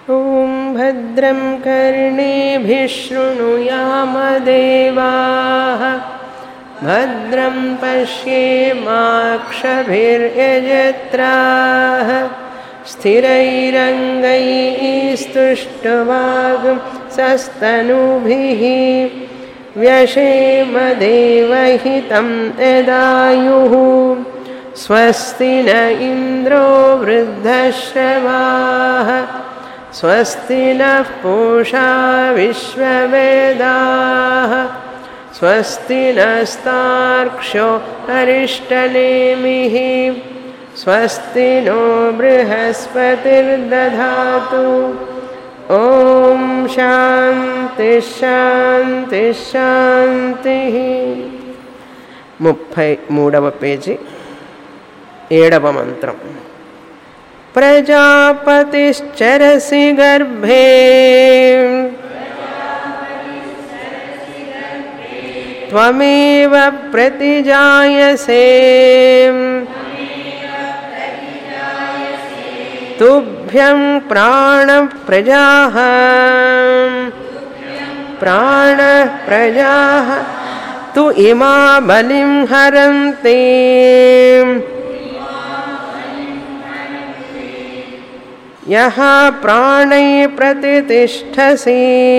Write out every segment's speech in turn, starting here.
ॐ भद्रं कर्णेभिः शृणुयामदेवाः भद्रं पश्येमाक्षभिर्यजत्राः स्थिरैरङ्गैस्तुष्टवागं सस्तनुभिः व्यशेमदेवहितं यदायुः स्वस्ति न इन्द्रो वृद्धश्रवाः स्वस्ति नः पूषा विश्ववेदाः स्वस्ति नस्तार्क्ष्यो अरिष्टनेमिः स्वस्ति नो बृहस्पतिर्दधातु ॐ శాంతి శాంతి శాంతి ముప్పై మూడవ పేజీ ఏడవ మంత్రం ప్రజాపతిశ్చరసి గర్భే त्वमेव प्रतिजायसे तुभ्यं प्राणप्रजाः प्राणप्रजाः तु इमा बलिं हरन्ति यः प्राणै प्रतितिष्ठसि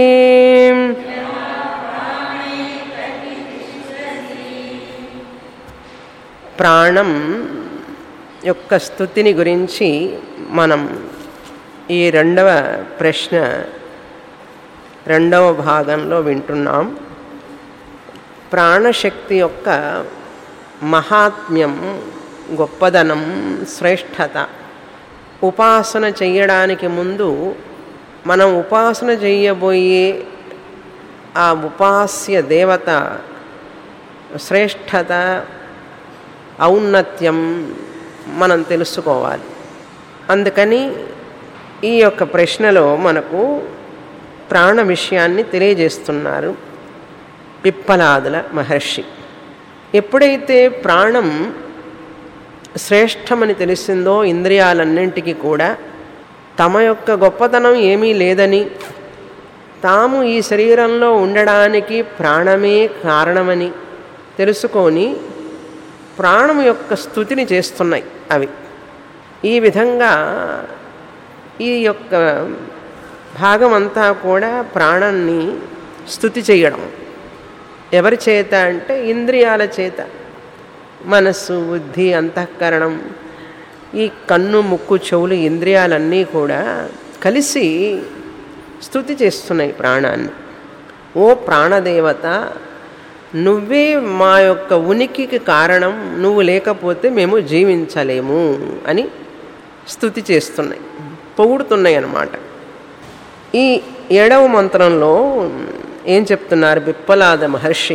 ప్రాణం యొక్క స్థుతిని గురించి మనం ఈ రెండవ ప్రశ్న రెండవ భాగంలో వింటున్నాం ప్రాణశక్తి యొక్క మహాత్మ్యం గొప్పదనం శ్రేష్టత ఉపాసన చేయడానికి ముందు మనం ఉపాసన చేయబోయే ఆ ఉపాస్య దేవత శ్రేష్టత ఔన్నత్యం మనం తెలుసుకోవాలి అందుకని ఈ యొక్క ప్రశ్నలో మనకు ప్రాణ విషయాన్ని తెలియజేస్తున్నారు పిప్పలాదుల మహర్షి ఎప్పుడైతే ప్రాణం శ్రేష్టమని తెలిసిందో ఇంద్రియాలన్నింటికి కూడా తమ యొక్క గొప్పతనం ఏమీ లేదని తాము ఈ శరీరంలో ఉండడానికి ప్రాణమే కారణమని తెలుసుకొని ప్రాణం యొక్క స్థుతిని చేస్తున్నాయి అవి ఈ విధంగా ఈ యొక్క భాగం అంతా కూడా ప్రాణాన్ని స్థుతి చేయడం ఎవరి చేత అంటే ఇంద్రియాల చేత మనస్సు బుద్ధి అంతఃకరణం ఈ కన్ను ముక్కు చెవులు ఇంద్రియాలన్నీ కూడా కలిసి స్థుతి చేస్తున్నాయి ప్రాణాన్ని ఓ ప్రాణదేవత నువ్వే మా యొక్క ఉనికికి కారణం నువ్వు లేకపోతే మేము జీవించలేము అని స్థుతి చేస్తున్నాయి పొగుడుతున్నాయి అన్నమాట ఈ ఏడవ మంత్రంలో ఏం చెప్తున్నారు బిప్పలాద మహర్షి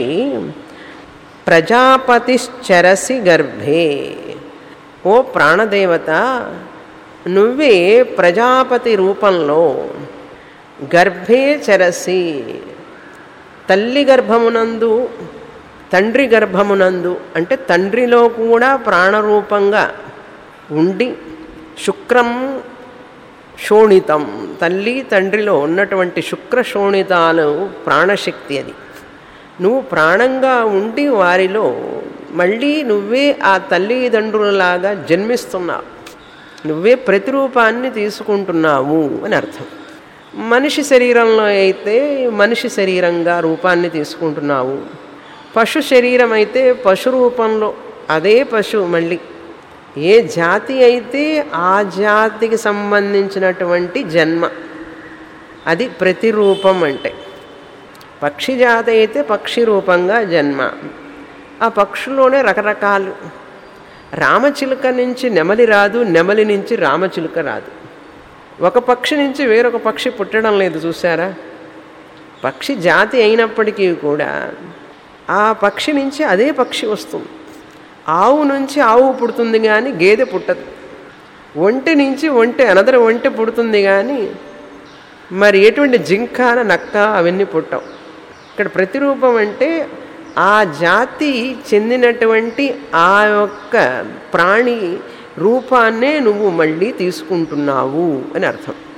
ప్రజాపతిశ్చరసి గర్భే ఓ ప్రాణదేవత నువ్వే ప్రజాపతి రూపంలో గర్భే చరసి తల్లి గర్భమునందు తండ్రి గర్భమునందు అంటే తండ్రిలో కూడా ప్రాణరూపంగా ఉండి శుక్రం శోణితం తల్లి తండ్రిలో ఉన్నటువంటి శుక్ర శోణితాలు ప్రాణశక్తి అది నువ్వు ప్రాణంగా ఉండి వారిలో మళ్ళీ నువ్వే ఆ తల్లిదండ్రులలాగా జన్మిస్తున్నావు నువ్వే ప్రతిరూపాన్ని తీసుకుంటున్నావు అని అర్థం మనిషి శరీరంలో అయితే మనిషి శరీరంగా రూపాన్ని తీసుకుంటున్నావు పశు శరీరం అయితే పశు రూపంలో అదే పశువు మళ్ళీ ఏ జాతి అయితే ఆ జాతికి సంబంధించినటువంటి జన్మ అది ప్రతిరూపం అంటే పక్షి జాతి అయితే పక్షి రూపంగా జన్మ ఆ పక్షుల్లోనే రకరకాలు రామచిలుక నుంచి నెమలి రాదు నెమలి నుంచి రామచిలుక రాదు ఒక పక్షి నుంచి వేరొక పక్షి పుట్టడం లేదు చూసారా పక్షి జాతి అయినప్పటికీ కూడా ఆ పక్షి నుంచి అదే పక్షి వస్తుంది ఆవు నుంచి ఆవు పుడుతుంది కానీ గేదె పుట్టదు ఒంటి నుంచి ఒంటి అనదర ఒంటి పుడుతుంది కానీ మరి ఎటువంటి జింక నక్క అవన్నీ పుట్టవు ఇక్కడ ప్రతిరూపం అంటే ఆ జాతి చెందినటువంటి ఆ యొక్క ప్రాణి రూపాన్నే నువ్వు మళ్ళీ తీసుకుంటున్నావు అని అర్థం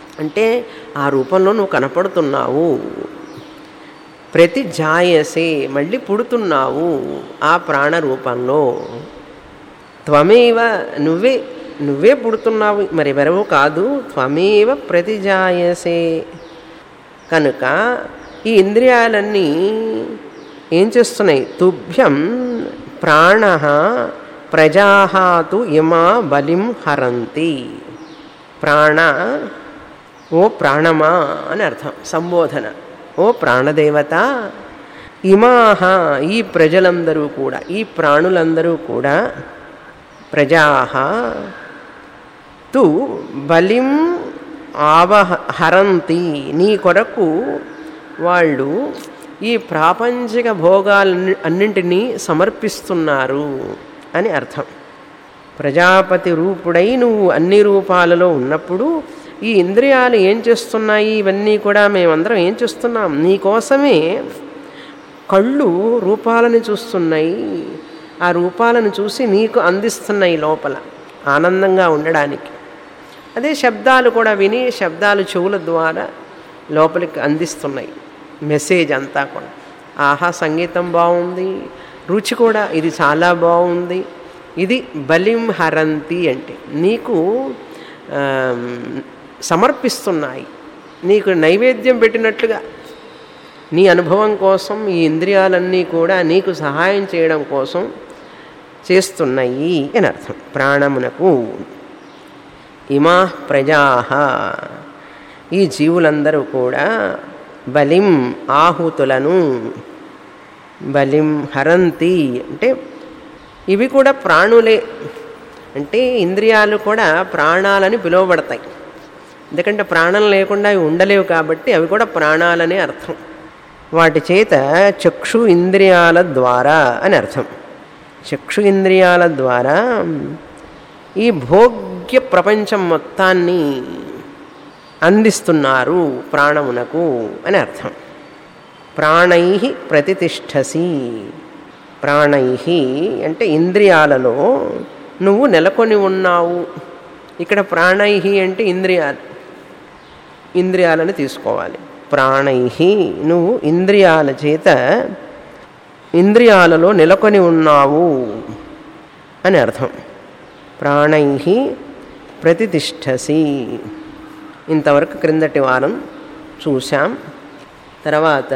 అంటే ఆ రూపంలో నువ్వు కనపడుతున్నావు ప్రతి జాయసే మళ్ళీ పుడుతున్నావు ఆ ప్రాణ రూపంలో త్వమేవ నువ్వే నువ్వే పుడుతున్నావు మరెవరవో కాదు త్వమేవ ప్రతిజాయసే కనుక ఈ ఇంద్రియాలన్నీ ఏం చేస్తున్నాయి తుభ్యం ప్రాణ ప్రజాహాతు ఇమా బలిం హరంతి ప్రాణ ఓ ప్రాణమా అని అర్థం సంబోధన ఓ ప్రాణదేవత ఇమాహ ఈ ప్రజలందరూ కూడా ఈ ప్రాణులందరూ కూడా ప్రజాహ తు బలిం ఆవహరంతి నీ కొరకు వాళ్ళు ఈ ప్రాపంచిక భోగాలన్ని అన్నింటినీ సమర్పిస్తున్నారు అని అర్థం ప్రజాపతి రూపుడై నువ్వు అన్ని రూపాలలో ఉన్నప్పుడు ఈ ఇంద్రియాలు ఏం చేస్తున్నాయి ఇవన్నీ కూడా మేమందరం ఏం చేస్తున్నాం నీకోసమే కళ్ళు రూపాలను చూస్తున్నాయి ఆ రూపాలను చూసి నీకు అందిస్తున్నాయి లోపల ఆనందంగా ఉండడానికి అదే శబ్దాలు కూడా విని శబ్దాలు చెవుల ద్వారా లోపలికి అందిస్తున్నాయి మెసేజ్ అంతా కూడా ఆహా సంగీతం బాగుంది రుచి కూడా ఇది చాలా బాగుంది ఇది బలిం హరంతి అంటే నీకు సమర్పిస్తున్నాయి నీకు నైవేద్యం పెట్టినట్లుగా నీ అనుభవం కోసం ఈ ఇంద్రియాలన్నీ కూడా నీకు సహాయం చేయడం కోసం చేస్తున్నాయి అని అర్థం ప్రాణమునకు ఇమా ప్రజా ఈ జీవులందరూ కూడా బలిం ఆహుతులను బలిం హరంతి అంటే ఇవి కూడా ప్రాణులే అంటే ఇంద్రియాలు కూడా ప్రాణాలని పిలువబడతాయి ఎందుకంటే ప్రాణం లేకుండా అవి ఉండలేవు కాబట్టి అవి కూడా ప్రాణాలనే అర్థం వాటి చేత చక్షు ఇంద్రియాల ద్వారా అని అర్థం చక్షు ఇంద్రియాల ద్వారా ఈ భోగ్య ప్రపంచం మొత్తాన్ని అందిస్తున్నారు ప్రాణమునకు అని అర్థం ప్రాణై ప్రతిష్టసి ప్రాణై అంటే ఇంద్రియాలలో నువ్వు నెలకొని ఉన్నావు ఇక్కడ ప్రాణై అంటే ఇంద్రియాలు ఇంద్రియాలను తీసుకోవాలి ప్రాణై నువ్వు ఇంద్రియాల చేత ఇంద్రియాలలో నెలకొని ఉన్నావు అని అర్థం ప్రాణై ప్రతిష్టసి ఇంతవరకు క్రిందటి వారం చూశాం తర్వాత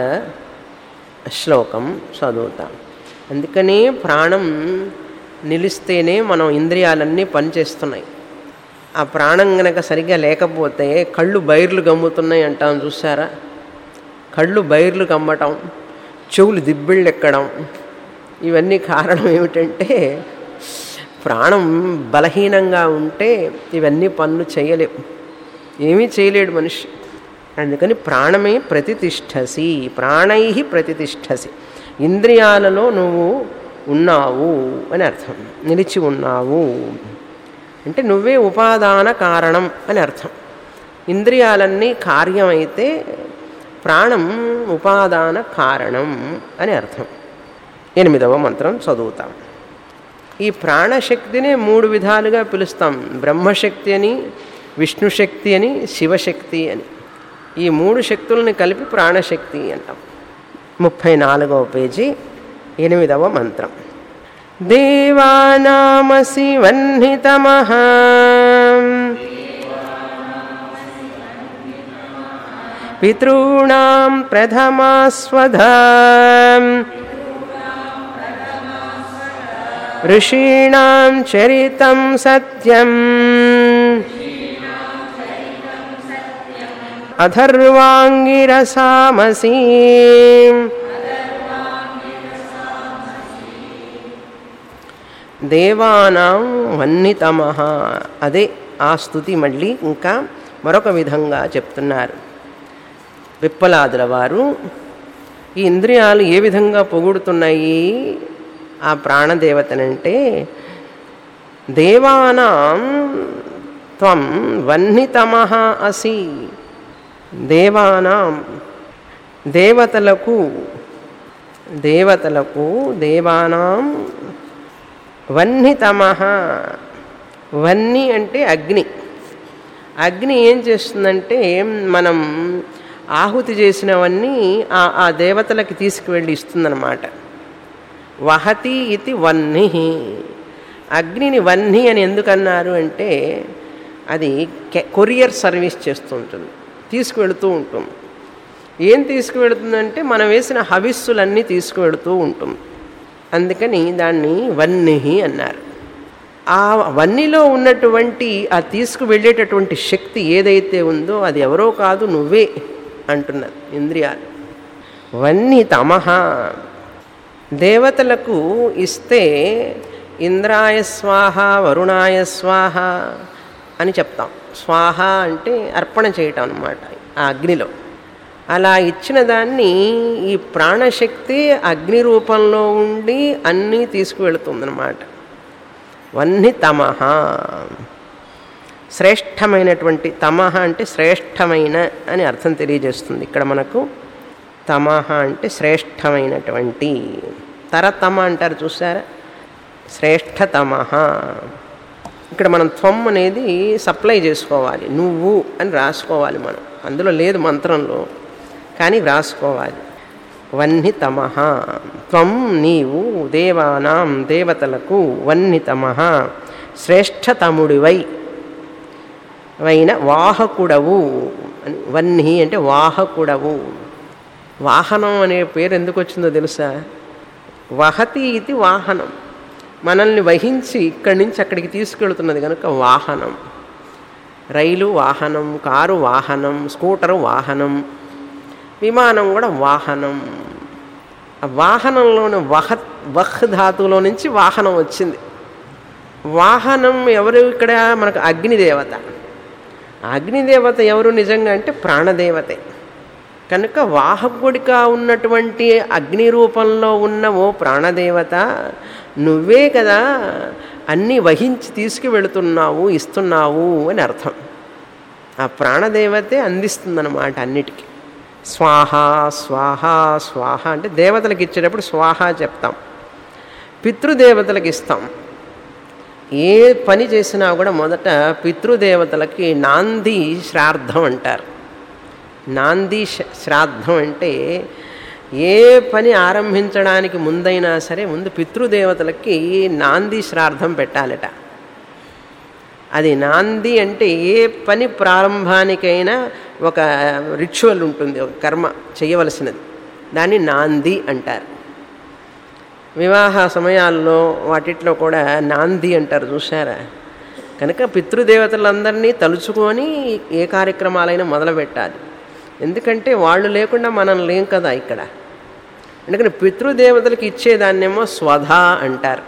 శ్లోకం చదువుతాం అందుకనే ప్రాణం నిలిస్తేనే మనం ఇంద్రియాలన్నీ పనిచేస్తున్నాయి ఆ ప్రాణం గనక సరిగ్గా లేకపోతే కళ్ళు బైర్లు గమ్ముతున్నాయి అంటాం చూసారా కళ్ళు బైర్లు కమ్మటం చెవులు దిబ్బిళ్ళు ఎక్కడం ఇవన్నీ కారణం ఏమిటంటే ప్రాణం బలహీనంగా ఉంటే ఇవన్నీ పనులు చేయలేవు ఏమీ చేయలేడు మనిషి అందుకని ప్రాణమే ప్రతిష్టసి ప్రాణై ప్రతిష్టసి ఇంద్రియాలలో నువ్వు ఉన్నావు అని అర్థం నిలిచి ఉన్నావు అంటే నువ్వే ఉపాదాన కారణం అని అర్థం ఇంద్రియాలన్నీ కార్యమైతే ప్రాణం ఉపాదాన కారణం అని అర్థం ఎనిమిదవ మంత్రం చదువుతాం ఈ ప్రాణశక్తిని మూడు విధాలుగా పిలుస్తాం బ్రహ్మశక్తి అని విష్ణుశక్తి అని శివశక్తి అని ఈ మూడు శక్తుల్ని కలిపి ప్రాణశక్తి అంటాం ముప్పై నాలుగవ పేజీ ఎనిమిదవ మంత్రం దేవానామసి వహ్నితమః పితॄణాం ప్రథమాస్వధా ఋషీణాం చరితం సత్యం అథర్వాంగిరసామసీ దేవానాం వన్నితమ అదే ఆ స్థుతి మళ్ళీ ఇంకా మరొక విధంగా చెప్తున్నారు విప్పలాదుల వారు ఈ ఇంద్రియాలు ఏ విధంగా పొగుడుతున్నాయి ఆ ప్రాణదేవతనంటే దేవానాం త్వం వన్నితమ అసి దేవానాం దేవతలకు దేవతలకు దేవానాం వన్నితమ వన్ని అంటే అగ్ని అగ్ని ఏం చేస్తుందంటే మనం ఆహుతి చేసినవన్నీ ఆ ఆ దేవతలకి తీసుకువెళ్ళి ఇస్తుందన్నమాట వహతి ఇది వహ్ని అగ్నిని వహ్ని అని ఎందుకన్నారు అంటే అది కె- కొరియర్ సర్వీస్ చేస్తుంటుంది తీసుకువెళుతూ ఉంటుంది ఏం తీసుకువెళుతుందంటే మనం వేసిన హవిస్సులన్నీ తీసుకువెళుతూ ఉంటుంది అందుకని దాన్ని వన్నిహి అన్నారు ఆ వన్నిలో ఉన్నటువంటి ఆ తీసుకువెళ్ళేటటువంటి శక్తి ఏదైతే ఉందో అది ఎవరో కాదు నువ్వే అంటున్నది ఇంద్రియాలు వన్ని తమహ దేవతలకు ఇస్తే ఇంద్రాయ స్వాహ వరుణాయ స్వాహ అని చెప్తాం స్వాహ అంటే అర్పణ చేయటం అన్నమాట ఆ అగ్నిలో అలా ఇచ్చిన దాన్ని ఈ ప్రాణశక్తి అగ్ని రూపంలో ఉండి అన్నీ తీసుకువెళుతుందన్నమాట వన్ని తమహ శ్రేష్టమైనటువంటి తమహ అంటే శ్రేష్టమైన అని అర్థం తెలియజేస్తుంది ఇక్కడ మనకు తమహ అంటే శ్రేష్టమైనటువంటి తరతమ అంటారు చూసారా శ్రేష్టతమహ ఇక్కడ మనం త్వం అనేది సప్లై చేసుకోవాలి నువ్వు అని రాసుకోవాలి మనం అందులో లేదు మంత్రంలో కానీ వ్రాసుకోవాలి వన్నితమః త్వం నీవు దేవానాం దేవతలకు వన్నితమః శ్రేష్టతముడివై వైన వాహకుడవు అని వన్హి అంటే వాహకుడవు వాహనం అనే పేరు ఎందుకు వచ్చిందో తెలుసా వహతి ఇది వాహనం మనల్ని వహించి ఇక్కడి నుంచి అక్కడికి తీసుకెళ్తున్నది కనుక వాహనం రైలు వాహనం కారు వాహనం స్కూటరు వాహనం విమానం కూడా వాహనం ఆ వాహనంలోని వహ వహ్ ధాతువులో నుంచి వాహనం వచ్చింది వాహనం ఎవరు ఇక్కడ మనకు అగ్నిదేవత అగ్నిదేవత ఎవరు నిజంగా అంటే ప్రాణదేవతే కనుక వాహకుడిగా ఉన్నటువంటి అగ్ని రూపంలో ఉన్న ఓ ప్రాణదేవత నువ్వే కదా అన్నీ వహించి తీసుకువెళుతున్నావు ఇస్తున్నావు అని అర్థం ఆ ప్రాణదేవతే అందిస్తుందన్నమాట అన్నిటికీ స్వాహ స్వాహ స్వాహ అంటే దేవతలకు ఇచ్చేటప్పుడు స్వాహ చెప్తాం పితృదేవతలకు ఇస్తాం ఏ పని చేసినా కూడా మొదట పితృదేవతలకి నాంది శ్రాద్ధం అంటారు నాంది శ- శ్రాద్ధం అంటే ఏ పని ఆరంభించడానికి ముందైనా సరే ముందు పితృదేవతలకి నాంది శ్రాద్ధం పెట్టాలట అది నాంది అంటే ఏ పని ప్రారంభానికైనా ఒక రిచువల్ ఉంటుంది ఒక కర్మ చేయవలసినది దాన్ని నాంది అంటారు వివాహ సమయాల్లో వాటిట్లో కూడా నాంది అంటారు చూసారా కనుక పితృదేవతలందరినీ తలుచుకొని ఏ కార్యక్రమాలైనా మొదలు పెట్టాలి ఎందుకంటే వాళ్ళు లేకుండా మనం లేం కదా ఇక్కడ అందుకని పితృదేవతలకు ఇచ్చేదాన్నేమో స్వధ అంటారు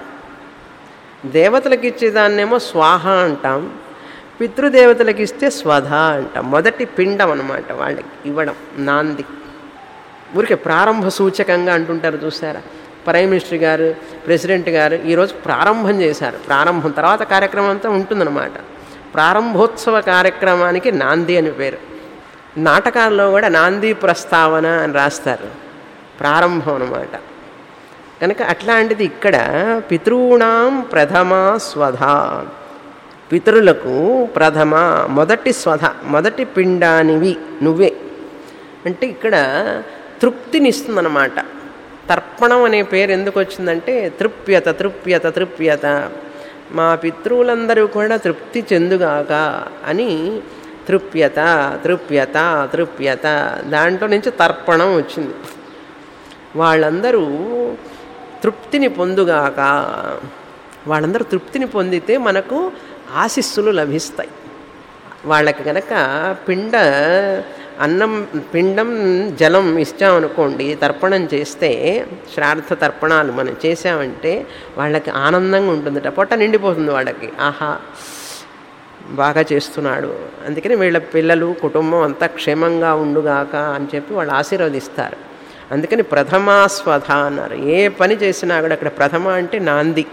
దేవతలకు ఇచ్చేదాన్నేమో స్వాహ అంటాం పితృదేవతలకు ఇస్తే స్వధ అంటాం మొదటి పిండం అన్నమాట వాళ్ళకి ఇవ్వడం నాంది ఊరికే ప్రారంభ సూచకంగా అంటుంటారు చూసారా ప్రైమ్ మినిస్టర్ గారు ప్రెసిడెంట్ గారు ఈరోజు ప్రారంభం చేశారు ప్రారంభం తర్వాత కార్యక్రమం అంతా ఉంటుందన్నమాట ప్రారంభోత్సవ కార్యక్రమానికి నాంది అని పేరు నాటకాల్లో కూడా నాంది ప్రస్తావన అని రాస్తారు ప్రారంభం అన్నమాట కనుక అట్లాంటిది ఇక్కడ పితॄణాం ప్రథమ స్వధ పితరులకు ప్రథమ మొదటి స్వధ మొదటి పిండానివి నువ్వే అంటే ఇక్కడ తృప్తినిస్తుందన్నమాట తర్పణం అనే పేరు ఎందుకు వచ్చిందంటే తృప్యత తృప్యత తృప్యత మా పితృలందరూ కూడా తృప్తి చెందుగాక అని తృప్యత తృప్యత తృప్యత దాంట్లో నుంచి తర్పణం వచ్చింది వాళ్ళందరూ తృప్తిని పొందుగాక వాళ్ళందరూ తృప్తిని పొందితే మనకు ఆశిస్సులు లభిస్తాయి వాళ్ళకి కనుక పిండ అన్నం పిండం జలం ఇచ్చామనుకోండి తర్పణం చేస్తే శ్రాద్ధ తర్పణాలు మనం చేసామంటే వాళ్ళకి ఆనందంగా ఉంటుందట పొట్ట నిండిపోతుంది వాళ్ళకి ఆహా బాగా చేస్తున్నాడు అందుకని వీళ్ళ పిల్లలు కుటుంబం అంతా క్షేమంగా ఉండుగాక అని చెప్పి వాళ్ళు ఆశీర్వదిస్తారు అందుకని ప్రథమాస్వధ అన్నారు ఏ పని చేసినా కూడా అక్కడ ప్రథమ అంటే నాంది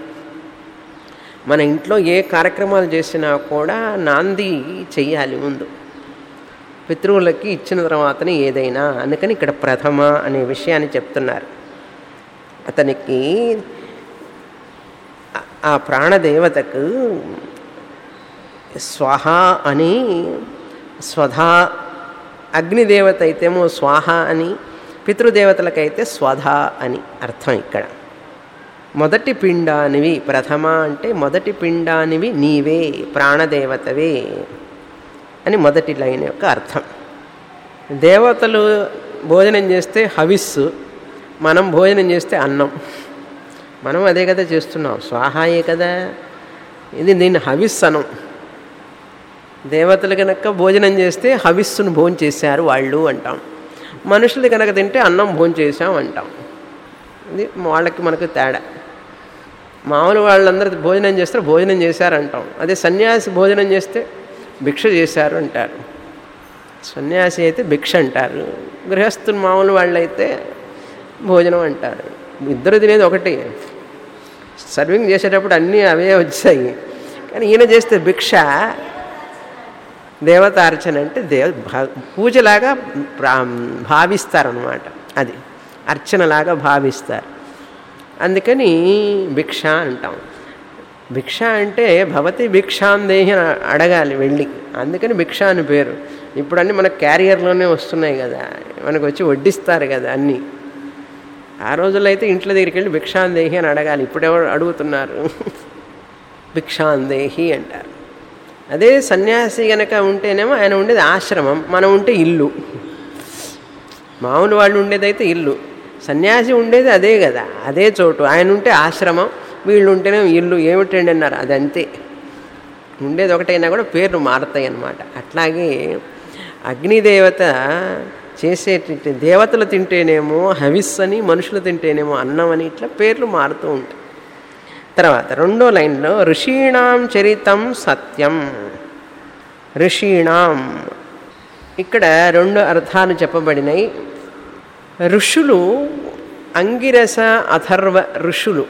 మన ఇంట్లో ఏ కార్యక్రమాలు చేసినా కూడా నాంది చెయ్యాలి ముందు పితృవులకి ఇచ్చిన తర్వాతనే ఏదైనా అందుకని ఇక్కడ ప్రథమ అనే విషయాన్ని చెప్తున్నారు అతనికి ఆ ప్రాణదేవతకు స్వహ అని స్వధా అగ్నిదేవత అయితేమో స్వాహ అని పితృదేవతలకైతే స్వధ అని అర్థం ఇక్కడ మొదటి పిండానివి ప్రథమ అంటే మొదటి పిండానివి నీవే ప్రాణదేవతవే అని మొదటి లైన్ యొక్క అర్థం దేవతలు భోజనం చేస్తే హవిస్సు మనం భోజనం చేస్తే అన్నం మనం అదే కదా చేస్తున్నాం స్వాహాయే కదా ఇది నేను హవిస్ అనం దేవతలు కనుక భోజనం చేస్తే హవిస్సును భోజనం చేశారు వాళ్ళు అంటాం మనుషులు కనుక తింటే అన్నం భోజనం చేశాం అంటాం ఇది వాళ్ళకి మనకు తేడా మామూలు వాళ్ళందరూ భోజనం చేస్తారు భోజనం చేశారు అంటాం అదే సన్యాసి భోజనం చేస్తే భిక్ష చేశారు అంటారు సన్యాసి అయితే భిక్ష అంటారు గృహస్థులు మామూలు వాళ్ళైతే భోజనం అంటారు ఇద్దరు తినేది ఒకటి సర్వింగ్ చేసేటప్పుడు అన్నీ అవే వచ్చాయి కానీ ఈయన చేస్తే భిక్ష దేవతార్చన అంటే దేవ భా- పూజలాగా ప్రా భావిస్తారనమాట అది అర్చనలాగా భావిస్తారు అందుకని భిక్ష అంటాం భిక్ష అంటే భవతి భిక్షాందేహి అని అడగాలి వెళ్ళి అందుకని భిక్ష అని పేరు ఇప్పుడు అన్నీ మన క్యారియర్లోనే వస్తున్నాయి కదా మనకు వచ్చి వడ్డిస్తారు కదా అన్నీ ఆ రోజుల్లో అయితే ఇంట్లో దగ్గరికి వెళ్ళి భిక్షాందేహి అని అడగాలి ఇప్పుడెవరు అడుగుతున్నారు భిక్షాందేహి అంటారు అదే సన్యాసి గనక ఉంటేనేమో ఆయన ఉండేది ఆశ్రమం మనం ఉంటే ఇల్లు మామూలు వాళ్ళు ఉండేదైతే ఇల్లు సన్యాసి ఉండేది అదే కదా అదే చోటు ఆయన ఉంటే ఆశ్రమం వీళ్ళు ఉంటేనే ఇల్లు ఏమిటండి అన్నారు అది అంతే ఉండేది ఒకటైనా కూడా పేర్లు మారుతాయి అన్నమాట అట్లాగే అగ్నిదేవత చేసేటి దేవతలు తింటేనేమో హవిస్ అని మనుషులు తింటేనేమో అన్నం అని ఇట్లా పేర్లు మారుతూ ఉంటాయి తర్వాత రెండో లైన్లో ఋషీణాం చరితం సత్యం ఋషీణాం ఇక్కడ రెండు అర్థాలు చెప్పబడినాయి ఋషులు అంగిరస అథర్వ ఋషులు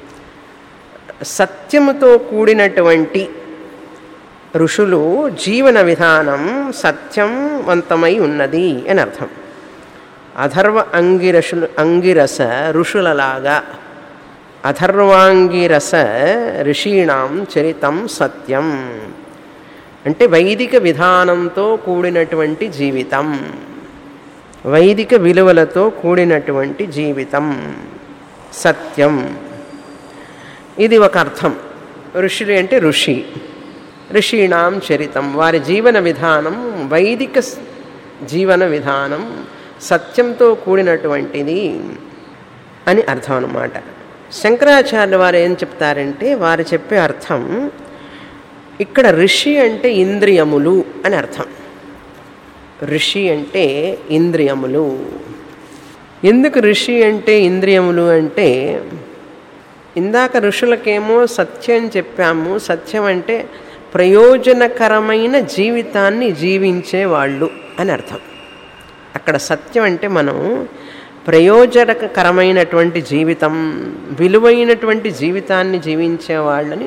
సత్యముతో కూడినటువంటి ఋషులు జీవన విధానం సత్యంవంతమై ఉన్నది అని అర్థం అథర్వ అంగిరసులు అంగిరస ఋషులలాగా అథర్వాంగిరస ఋషీణాం చరితం సత్యం అంటే వైదిక విధానంతో కూడినటువంటి జీవితం వైదిక విలువలతో కూడినటువంటి జీవితం సత్యం ఇది ఒక అర్థం ఋషులు అంటే ఋషి ఋషీణాం చరితం వారి జీవన విధానం వైదిక స్- జీవన విధానం సత్యంతో కూడినటువంటిది అని అర్థం అన్నమాట శంకరాచార్య వారు ఏం చెప్తారంటే వారు చెప్పే అర్థం ఇక్కడ ఋషి అంటే ఇంద్రియములు అని అర్థం ఋషి అంటే ఇంద్రియములు ఎందుకు ఋషి అంటే ఇంద్రియములు అంటే ఇందాక ఋషులకేమో సత్యం చెప్పాము సత్యం అంటే ప్రయోజనకరమైన జీవితాన్ని జీవించే వాళ్ళు అని అర్థం అక్కడ సత్యం అంటే మనం ప్రయోజనకరమైనటువంటి జీవితం విలువైనటువంటి జీవితాన్ని జీవించే వాళ్ళని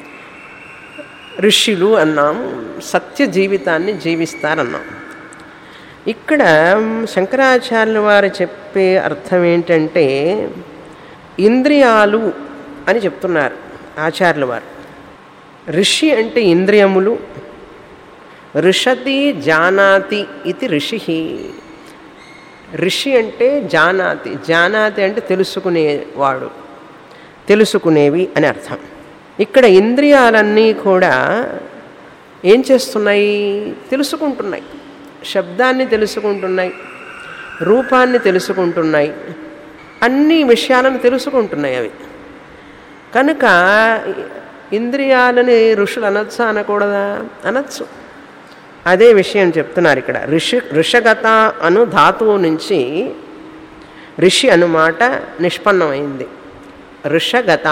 ఋషులు అన్నాం సత్య జీవితాన్ని జీవిస్తారన్నాం ఇక్కడ శంకరాచార్యుల వారు చెప్పే అర్థం ఏంటంటే ఇంద్రియాలు అని చెప్తున్నారు ఆచార్యుల వారు ఋషి అంటే ఇంద్రియములు ఋషతి జానాతి ఇది ఋషి ఋషి అంటే జానాతి జానాతి అంటే తెలుసుకునేవాడు తెలుసుకునేవి అని అర్థం ఇక్కడ ఇంద్రియాలన్నీ కూడా ఏం చేస్తున్నాయి తెలుసుకుంటున్నాయి శబ్దాన్ని తెలుసుకుంటున్నాయి రూపాన్ని తెలుసుకుంటున్నాయి అన్ని విషయాలను తెలుసుకుంటున్నాయి అవి కనుక ఇంద్రియాలని ఋషులు అనొచ్చా అనకూడదా అనొచ్చు అదే విషయం చెప్తున్నారు ఇక్కడ ఋషి ఋషగత అను ధాతువు నుంచి ఋషి అనుమాట నిష్పన్నమైంది ఋషగత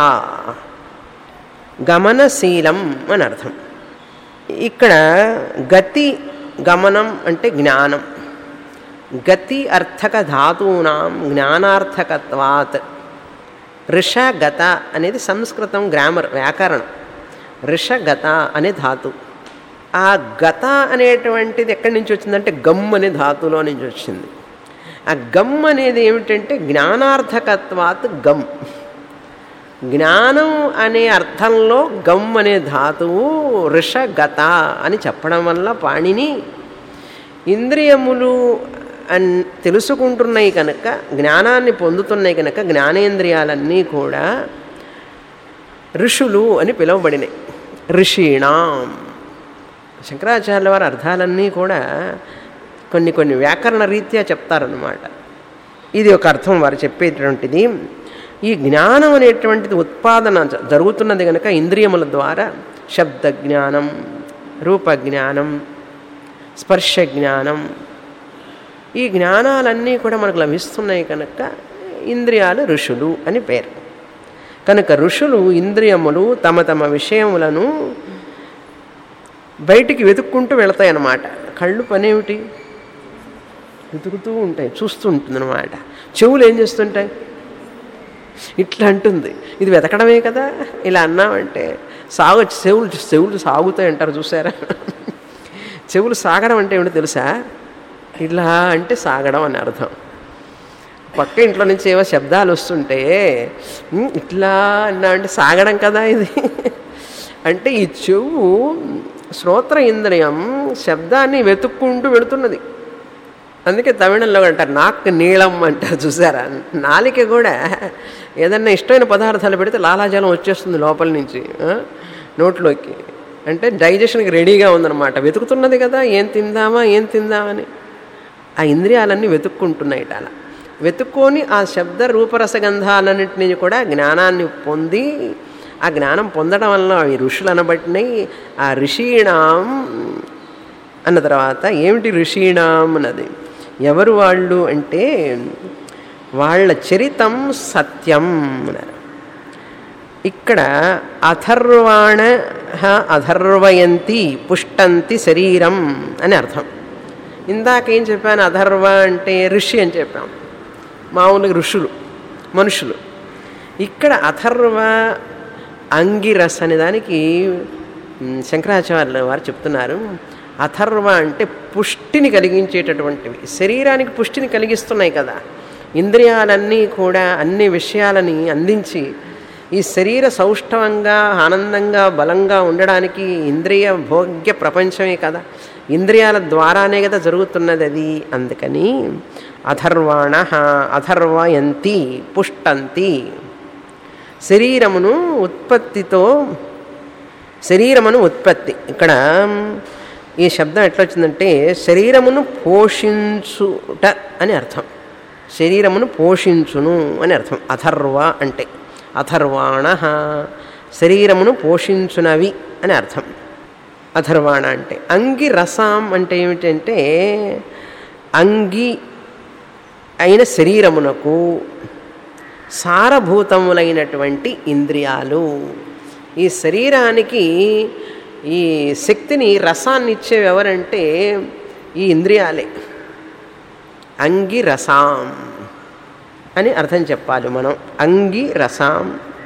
గమనశీలం అని అర్థం ఇక్కడ గతి గమనం అంటే జ్ఞానం గతి అర్థక ధాతూనాం జ్ఞానార్థకత్వాత్ ఋషగత అనేది సంస్కృతం గ్రామర్ వ్యాకరణం ఋషగత అనే ధాతు ఆ గత అనేటువంటిది ఎక్కడి నుంచి వచ్చిందంటే గమ్ అనే ధాతులో నుంచి వచ్చింది ఆ గమ్ అనేది ఏమిటంటే జ్ఞానార్థకత్వాత్ గమ్ జ్ఞానం అనే అర్థంలో గమ్ అనే ధాతువు ఋషగత అని చెప్పడం వల్ల పాణిని ఇంద్రియములు అన్ తెలుసుకుంటున్నాయి కనుక జ్ఞానాన్ని పొందుతున్నాయి కనుక జ్ఞానేంద్రియాలన్నీ కూడా ఋషులు అని పిలువబడినాయి ఋషీణాం శంకరాచార్యుల వారి అర్థాలన్నీ కూడా కొన్ని కొన్ని వ్యాకరణ రీత్యా చెప్తారనమాట ఇది ఒక అర్థం వారు చెప్పేటువంటిది ఈ జ్ఞానం అనేటువంటిది ఉత్పాదన జ- జరుగుతున్నది కనుక ఇంద్రియముల ద్వారా శబ్ద జ్ఞానం రూప జ్ఞానం స్పర్శ జ్ఞానం ఈ జ్ఞానాలన్నీ కూడా మనకు లభిస్తున్నాయి కనుక ఇంద్రియాలు ఋషులు అని పేరు కనుక ఋషులు ఇంద్రియములు తమ తమ విషయములను బయటికి వెతుక్కుంటూ వెళతాయి అన్నమాట కళ్ళు పనేమిటి వెతుకుతూ ఉంటాయి చూస్తూ ఉంటుందన్నమాట చెవులు ఏం చేస్తుంటాయి ఇట్లా అంటుంది ఇది వెతకడమే కదా ఇలా అన్నామంటే సాగు చెవులు చెవులు సాగుతాయి అంటారు చూసారా చెవులు సాగడం అంటే ఏమిటో తెలుసా ఇలా అంటే సాగడం అని అర్థం పక్క ఇంట్లో నుంచి ఏవో శబ్దాలు వస్తుంటే "ఉమ్, ఇట్లా అన్నా అంటే సాగడం కదా ఇది అంటే ఈ చెవు శ్రోత్ర ఇంద్రియం శబ్దాన్ని వెతుక్కుంటూ వెళుతున్నది అందుకే తమిళంలో అంటారు నాక్ నీళం అంటారు చూసారా నాలిక కూడా ఏదన్నా ఇష్టమైన పదార్థాలు పెడితే లాలాజలం వచ్చేస్తుంది లోపల నుంచి ఆ, నోట్లోకి అంటే డైజెషన్కి రెడీగా ఉందన్నమాట వెతుకుతున్నది కదా ఏం తిందామా ఏం తిందామని ఆ ఇంద్రియాలన్నీ వెతుక్కుంటున్నాయి అలా వెతుక్కొని ఆ శబ్ద రూపరసగంధాలన్నింటినీ కూడా జ్ఞానాన్ని పొంది ఆ జ్ఞానం పొందడం వల్ల అవి ఋషులు అనబట్టినాయి ఆ ఋషీణాం అన్న తర్వాత ఏమిటి ఋషీణాం అన్నది ఎవరు వాళ్ళు అంటే వాళ్ళ చరితం సత్యం అన్నారు ఇక్కడ అథర్వాణ అథర్వయంతి పుష్టంతి శరీరం అని అర్థం ఇందాక ఏం చెప్పాను అథర్వ అంటే ఋషి అని చెప్పాం మామూలుగా ఋషులు మనుషులు ఇక్కడ అథర్వ అంగిరస్ అనే దానికి మ్, శంకరాచార్యుల వారు చెప్తున్నారు అథర్వ అంటే పుష్టిని కలిగించేటటువంటివి శరీరానికి పుష్టిని కలిగిస్తున్నాయి కదా ఇంద్రియాలన్నీ కూడా అన్ని విషయాలని అందించి ఈ శరీర సౌష్ఠవంగా ఆనందంగా బలంగా ఉండడానికి ఇంద్రియ భోగ్య ప్రపంచమే కదా ఇంద్రియాల ద్వారానే కదా జరుగుతున్నది అది అందుకని అథర్వాణ అథర్వయంతి పుష్టంతి శరీరమును ఉత్పత్తితో శరీరమును ఉత్పత్తి ఇక్కడ ఈ శబ్దం ఎట్లా వచ్చిందంటే శరీరమును పోషించుట అని అర్థం శరీరమును పోషించును అని అర్థం అథర్వ అంటే అథర్వాణ శరీరమును పోషించునవి అని అర్థం అథర్వాణ అంటే అంగి రసాం అంటే ఏమిటంటే అంగి అయిన శరీరమునకు సారభూతములైనటువంటి ఇంద్రియాలు ఈ శరీరానికి ఈ శక్తిని రసాన్ని ఇచ్చేవి ఎవరంటే ఈ ఇంద్రియాలే అంగి రసాం అని అర్థం చెప్పాలి మనం అంగి రసాం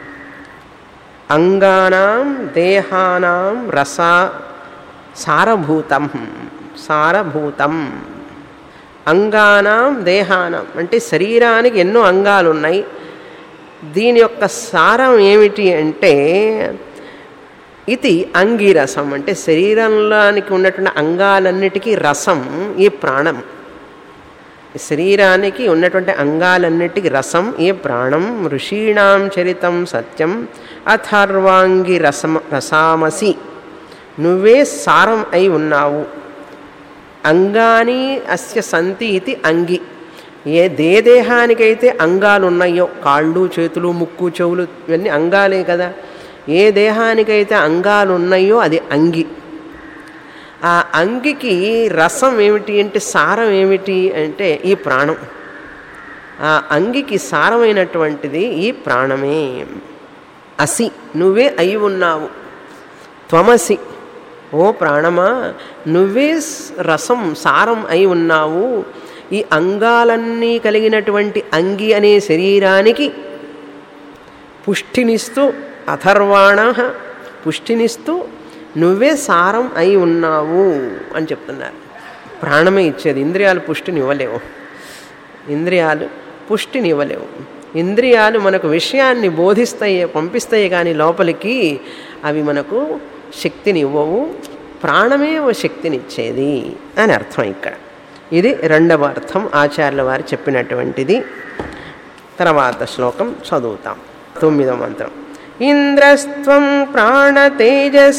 అంగానాం దేహానాం రస సారభూతం సారభూతం అంగానాం దేహానం అంటే శరీరానికి ఎన్నో అంగాలు ఉన్నాయి దీని యొక్క సారం ఏమిటి అంటే ఇది అంగిరసం అంటే శరీరంలోనికి ఉన్నటువంటి అంగాలన్నిటికీ రసం ఈ ప్రాణం శరీరానికి ఉన్నటువంటి అంగాలన్నిటికీ రసం ఏ ప్రాణం ఋషీణాం చరితం సత్యం అథర్వాంగి రసమ రసామసి నువ్వే సారం అయి ఉన్నావు అంగాని అస్య సంతి ఇది అంగి ఏ దే దేహానికైతే అంగాలు ఉన్నాయో కాళ్ళు చేతులు ముక్కు చెవులు ఇవన్నీ అంగాలే కదా ఏ దేహానికైతే అంగాలు ఉన్నాయో అది అంగి ఆ అంగికి రసం ఏమిటి అంటే సారం ఏమిటి అంటే ఈ ప్రాణం ఆ అంగికి సారమైనటువంటిది ఈ ప్రాణమే అసి నువ్వే అయి ఉన్నావు త్వమసి ఓ ప్రాణమా నువ్వే స్- రసం సారం అయి ఉన్నావు ఈ అంగాలన్నీ కలిగినటువంటి అంగి అనే శరీరానికి పుష్టినిస్తూ అథర్వాణ పుష్టినిస్తూ నువ్వే సారం అయి ఉన్నావు అని చెప్తున్నారు ప్రాణమే ఇచ్చేది ఇంద్రియాలు పుష్టిని ఇవ్వలేవు ఇంద్రియాలు పుష్టిని ఇవ్వలేవు ఇంద్రియాలు మనకు విషయాన్ని బోధిస్తాయి పంపిస్తాయి కానీ లోపలికి అవి మనకు శక్తిని ఇవ్వవు ప్రాణమే ఓ శక్తినిచ్చేది అని అర్థం ఇక్కడ ఇది రెండవ అర్థం ఆచార్యుల వారు చెప్పినటువంటిది తర్వాత శ్లోకం చదువుతాం తొమ్మిదవ మంత్రం ఇంద్రస్త్వం ప్రాణతేజస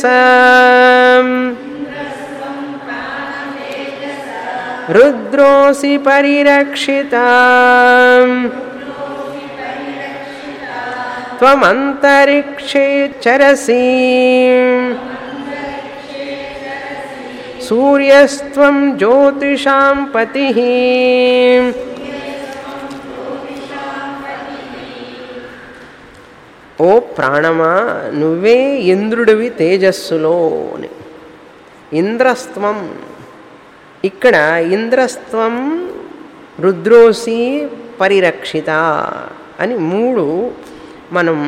రుద్రోసి పరిరక్షిత త్వమంతరిక్షే చరసి సూర్యస్త్వం జ్యోతిషాం పతి ఓ ప్రాణమా నువ్వే ఇంద్రుడివి తేజస్సులో అని ఇంద్రస్త్వం ఇక్కడ ఇంద్రస్త్వం రుద్రోసి పరిరక్షిత అని మూడు మనం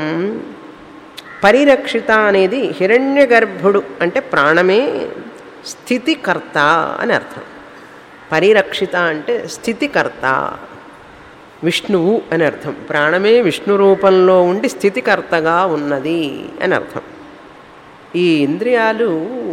పరిరక్షిత అనేది హిరణ్య గర్భుడు అంటే ప్రాణమే స్థితికర్త అని అర్థం పరిరక్షిత అంటే స్థితికర్త విష్ణువు అని అర్థం ప్రాణమే విష్ణు రూపంలో ఉండి స్థితికర్తగా ఉన్నది అని అర్థం ఈ ఇంద్రియాలు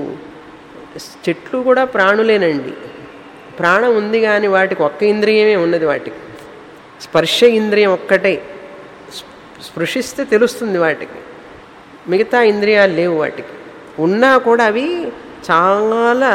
చెట్లు కూడా ప్రాణులేనండి ప్రాణం ఉంది కానీ వాటికి ఒక్క ఇంద్రియమే ఉన్నది వాటికి స్పర్శ ఇంద్రియం ఒక్కటే స్పృశిస్తే తెలుస్తుంది వాటికి మిగతా ఇంద్రియాలు లేవు వాటికి ఉన్నా కూడా అవి చాలా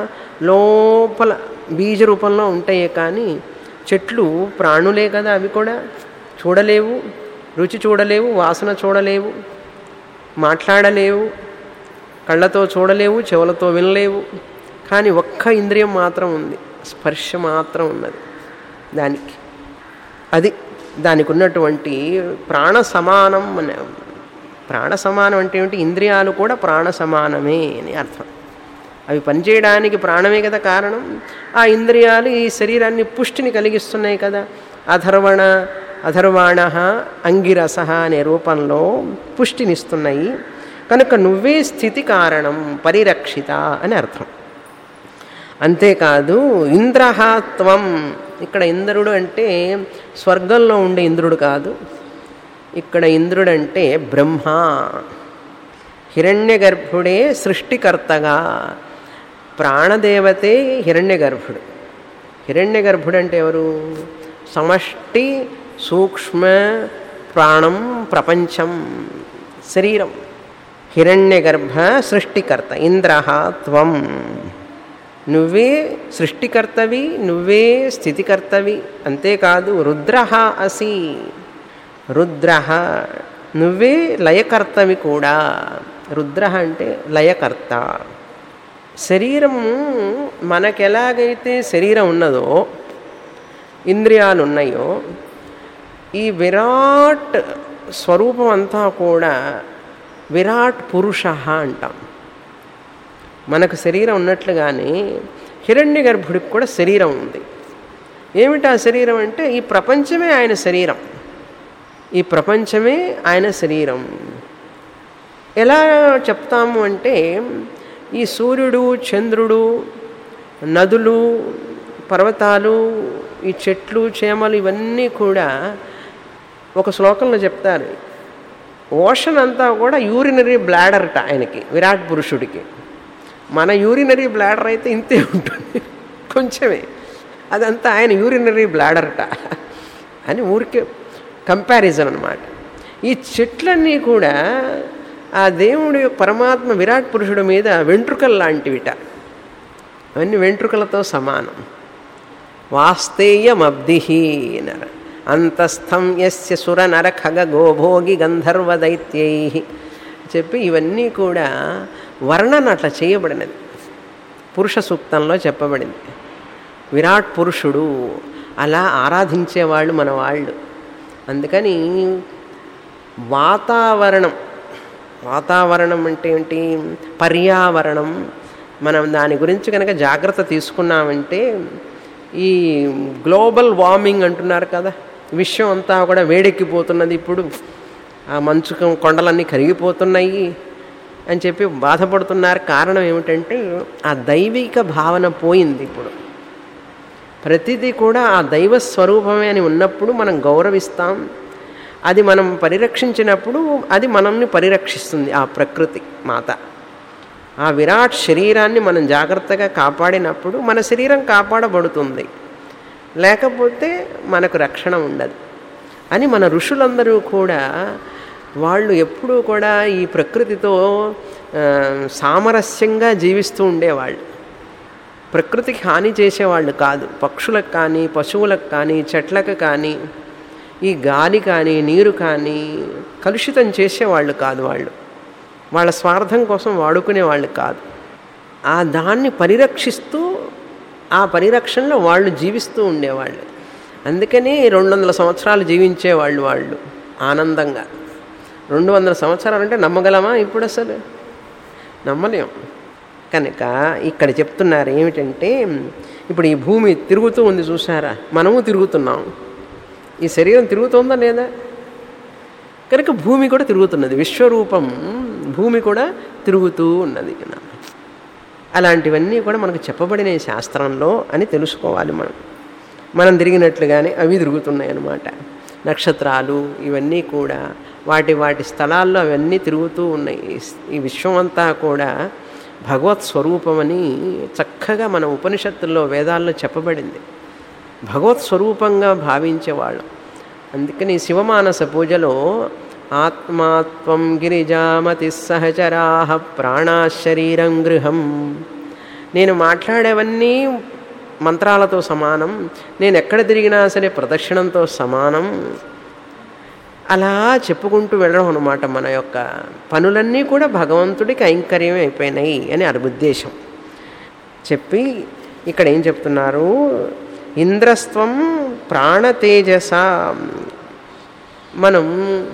లోపల బీజ రూపంలో ఉంటాయి కానీ చెట్లు ప్రాణులే కదా అవి కూడా చూడలేవు రుచి చూడలేవు వాసన చూడలేవు మాట్లాడలేవు కళ్ళతో చూడలేవు చెవులతో వినలేవు కానీ ఒక్క ఇంద్రియం మాత్రం ఉంది స్పర్శ మాత్రం ఉన్నది దానికి అది దానికి ఉన్నటువంటి ప్రాణ సమానం అనే ప్రాణ సమానం అంటే ఏమిటి ఇంద్రియాలు కూడా ప్రాణ సమానమే అని అర్థం అవి పనిచేయడానికి ప్రాణమే కదా కారణం ఆ ఇంద్రియాలు ఈ శరీరాన్ని పుష్టిని కలిగిస్తున్నాయి కదా అధర్వణ అధర్వాణ అంగిరస అనే రూపంలో పుష్టినిస్తున్నాయి కనుక నువ్వే స్థితి కారణం పరిరక్షిత అని అర్థం అంతేకాదు ఇంద్రహాత్వం ఇక్కడ ఇంద్రుడు అంటే స్వర్గంలో ఉండే ఇంద్రుడు కాదు ఇక్కడ ఇంద్రుడు అంటే బ్రహ్మ హిరణ్య గర్భుడే సృష్టికర్తగా ప్రాణదేవతే హిరణ్య గర్భుడు హిరణ్య గర్భుడు అంటే ఎవరు సమష్టి సూక్ష్మ ప్రాణం ప్రపంచం శరీరం హిరణ్య గర్భ సృష్టికర్త ఇంద్ర త్వం నువ్వే సృష్టికర్తవి నువ్వే స్థితికర్తవి అంతేకాదు రుద్ర అసి రుద్ర నువ్వే లయకర్తవి కూడా రుద్ర అంటే లయకర్త శరీరము మనకెలాగైతే శరీరం ఉన్నదో ఇంద్రియాలు ఉన్నాయో ఈ విరాట్ స్వరూపం అంతా కూడా విరాట్ పురుష అంటాం మనకు శరీరం ఉన్నట్లుగానే హిరణ్య గర్భుడికి కూడా శరీరం ఉంది ఏమిటి ఆ శరీరం అంటే ఈ ప్రపంచమే ఆయన శరీరం ఈ ప్రపంచమే ఆయన శరీరం ఎలా చెప్తాము అంటే ఈ సూర్యుడు చంద్రుడు నదులు పర్వతాలు ఈ చెట్లు చేమలు ఇవన్నీ కూడా ఒక శ్లోకంలో చెప్తారు ఓషన్ అంతా కూడా యూరినరీ బ్లాడర్ట ఆయనకి విరాట్ పురుషుడికి మన యూరినరీ బ్లాడర్ అయితే ఇంతే ఉంటుంది కొంచెమే అదంతా ఆయన యూరినరీ బ్లాడర్ట అని ఊరికే కంపారిజన్ అనమాట ఈ చెట్లన్నీ కూడా ఆ దేవుడి పరమాత్మ విరాట్ పురుషుడి మీద వెంట్రుకలు లాంటివిట అవన్నీ వెంట్రుకలతో సమానం వాస్తేయమబ్ధి అన్నారు అంతస్థం యస్య సుర నర ఖగ గోభోగి గంధర్వ దైత్యై చెప్పి ఇవన్నీ కూడా వర్ణన అట్లా చేయబడినది పురుష సూక్తంలో చెప్పబడింది విరాట్ పురుషుడు అలా ఆరాధించేవాళ్ళు మన వాళ్ళు అందుకని వాతావరణం వాతావరణం అంటే ఏంటి పర్యావరణం మనం దాని గురించి కనుక జాగ్రత్త తీసుకున్నామంటే ఈ గ్లోబల్ వార్మింగ్ అంటున్నారు కదా విశ్వం అంతా కూడా వేడెక్కిపోతున్నది ఇప్పుడు ఆ మంచు కొండలన్నీ కరిగిపోతున్నాయి అని చెప్పి బాధపడుతున్నారు కారణం ఏమిటంటే ఆ దైవిక భావన పోయింది ఇప్పుడు ప్రతిదీ కూడా ఆ దైవ స్వరూపమే అని ఉన్నప్పుడు మనం గౌరవిస్తాం అది మనం పరిరక్షించినప్పుడు అది మనల్ని పరిరక్షిస్తుంది ఆ ప్రకృతి మాత ఆ విరాట్ శరీరాన్ని మనం జాగ్రత్తగా కాపాడినప్పుడు మన శరీరం కాపాడబడుతుంది లేకపోతే మనకు రక్షణ ఉండదు అని మన ఋషులందరూ కూడా వాళ్ళు ఎప్పుడూ కూడా ఈ ప్రకృతితో ఆ, సామరస్యంగా జీవిస్తూ ఉండేవాళ్ళు ప్రకృతికి హాని చేసేవాళ్ళు కాదు పక్షులకు కానీ పశువులకు కానీ చెట్లకు కానీ ఈ గాలి కానీ నీరు కానీ కలుషితం చేసేవాళ్ళు కాదు వాళ్ళు వాళ్ళ స్వార్థం కోసం వాడుకునే వాళ్ళు కాదు ఆ దాన్ని పరిరక్షిస్తూ ఆ పరిరక్షణలో వాళ్ళు జీవిస్తూ ఉండేవాళ్ళు అందుకని రెండు వందల సంవత్సరాలు జీవించేవాళ్ళు వాళ్ళు ఆనందంగా రెండు వందల సంవత్సరాలు అంటే నమ్మగలమా ఇప్పుడు అసలు నమ్మలేం కనుక ఇక్కడ చెప్తున్నారు ఏమిటంటే ఇప్పుడు ఈ భూమి తిరుగుతూ ఉంది చూసారా మనము తిరుగుతున్నాం ఈ శరీరం తిరుగుతుందా లేదా కనుక భూమి కూడా తిరుగుతున్నది విశ్వరూపం భూమి కూడా తిరుగుతూ ఉన్నది అలాంటివన్నీ కూడా మనకు చెప్పబడిన ఈ శాస్త్రంలో అని తెలుసుకోవాలి మనం మనం తిరిగినట్లుగానే అవి తిరుగుతున్నాయి అన్నమాట నక్షత్రాలు ఇవన్నీ కూడా వాటి వాటి స్థలాల్లో అవన్నీ తిరుగుతూ ఉన్నాయి ఈ- ఈ విశ్వం అంతా కూడా భగవత్ స్వరూపమని చక్కగా మన ఉపనిషత్తుల్లో వేదాల్లో చెప్పబడింది భగవత్ స్వరూపంగా భావించేవాళ్ళం అందుకని శివమానస పూజలో ఆత్మాత్వం గిరిజామతి సహచరా ప్రాణాశరీరం గృహం నేను మాట్లాడేవన్నీ మంత్రాలతో సమానం నేను ఎక్కడ తిరిగినా సరే ప్రదక్షిణంతో సమానం అలా చెప్పుకుంటూ వెళ్ళడం అనమాట మన యొక్క పనులన్నీ కూడా భగవంతుడికి ఐంకర్యం అయిపోయినాయి అని అది ఉద్దేశం చెప్పి ఇక్కడ ఏం చెప్తున్నారు ఇంద్రస్త్వం ప్రాణతేజస మనం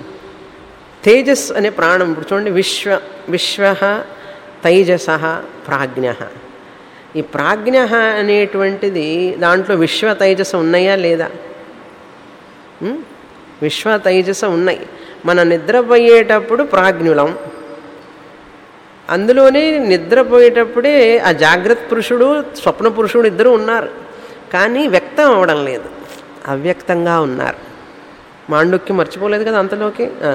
తేజస్ అనే ప్రాణం ఇప్పుడు చూడండి విశ్వ విశ్వ తైజస ప్రాజ్ఞ ఈ ప్రాజ్ఞ అనేటువంటిది దాంట్లో విశ్వ తైజస ఉన్నాయా లేదా ఉం? విశ్వ తైజస ఉన్నాయి మన నిద్రపోయేటప్పుడు ప్రాజ్ఞులం అందులోనే నిద్రపోయేటప్పుడే ఆ జాగ్రత్త పురుషుడు స్వప్న పురుషుడు ఇద్దరు ఉన్నారు కానీ వ్యక్తం అవ్వడం లేదు అవ్యక్తంగా ఉన్నారు మాండుక్యం మర్చిపోలేదు కదా అంతలోకి ఆ.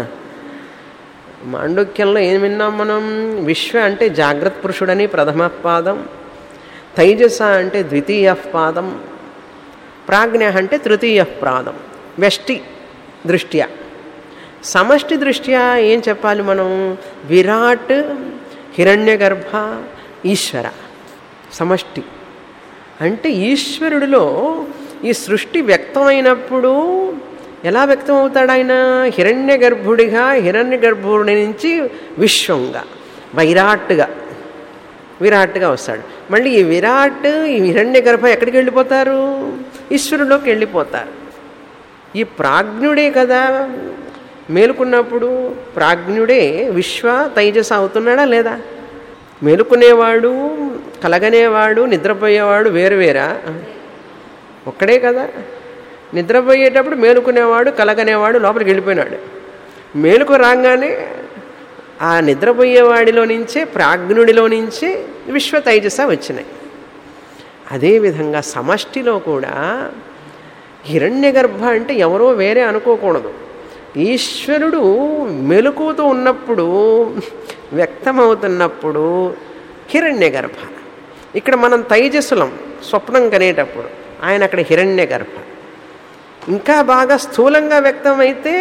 మాండుక్యంలో ఏం విన్నాం మనం విశ్వ అంటే జాగ్రత్త పురుషుడని ప్రథమ పాదం తైజస అంటే ద్వితీయ పాదం ప్రాజ్ఞ అంటే తృతీయ పాదం వ్యష్టి దృష్ట్యా సమష్టి దృష్ట్యా ఏం చెప్పాలి మనం విరాట్ హిరణ్యగర్భ ఈశ్వర సమష్టి అంటే ఈశ్వరుడిలో ఈ సృష్టి వ్యక్తమైనప్పుడు ఎలా వ్యక్తం అవుతాడు ఆయన హిరణ్య గర్భుడిగా హిరణ్య గర్భుడి నుంచి విశ్వంగా వైరాట్గా విరాట్గా వస్తాడు మళ్ళీ ఈ విరాట్ ఈ హిరణ్య గర్భ ఎక్కడికి వెళ్ళిపోతారు ఈశ్వరులోకి వెళ్ళిపోతారు ఈ ప్రాజ్ఞుడే కదా మేలుకున్నప్పుడు ప్రాజ్ఞుడే విశ్వ తైజస అవుతున్నాడా లేదా మేలుకునేవాడు కలగనేవాడు నిద్రపోయేవాడు వేరు వేరా ఒక్కడే కదా నిద్రపోయేటప్పుడు మేలుకునేవాడు కలగనేవాడు లోపలికి వెళ్ళిపోయినాడు మేలుకు రాగానే ఆ నిద్రపోయేవాడిలో నుంచే ప్రాజ్ఞుడిలో నుంచే విశ్వ తైజస వచ్చినాయి అదేవిధంగా సమష్టిలో కూడా హిరణ్య గర్భ అంటే ఎవరో వేరే అనుకోకూడదు ఈశ్వరుడు మెలకుతో ఉన్నప్పుడు వ్యక్తమవుతున్నప్పుడు హిరణ్య గర్భ ఇక్కడ మనం తైజస్సులం స్వప్నం కనేటప్పుడు ఆయన అక్కడ హిరణ్య గర్భ ఇంకా బాగా స్థూలంగా వ్యక్తమైతే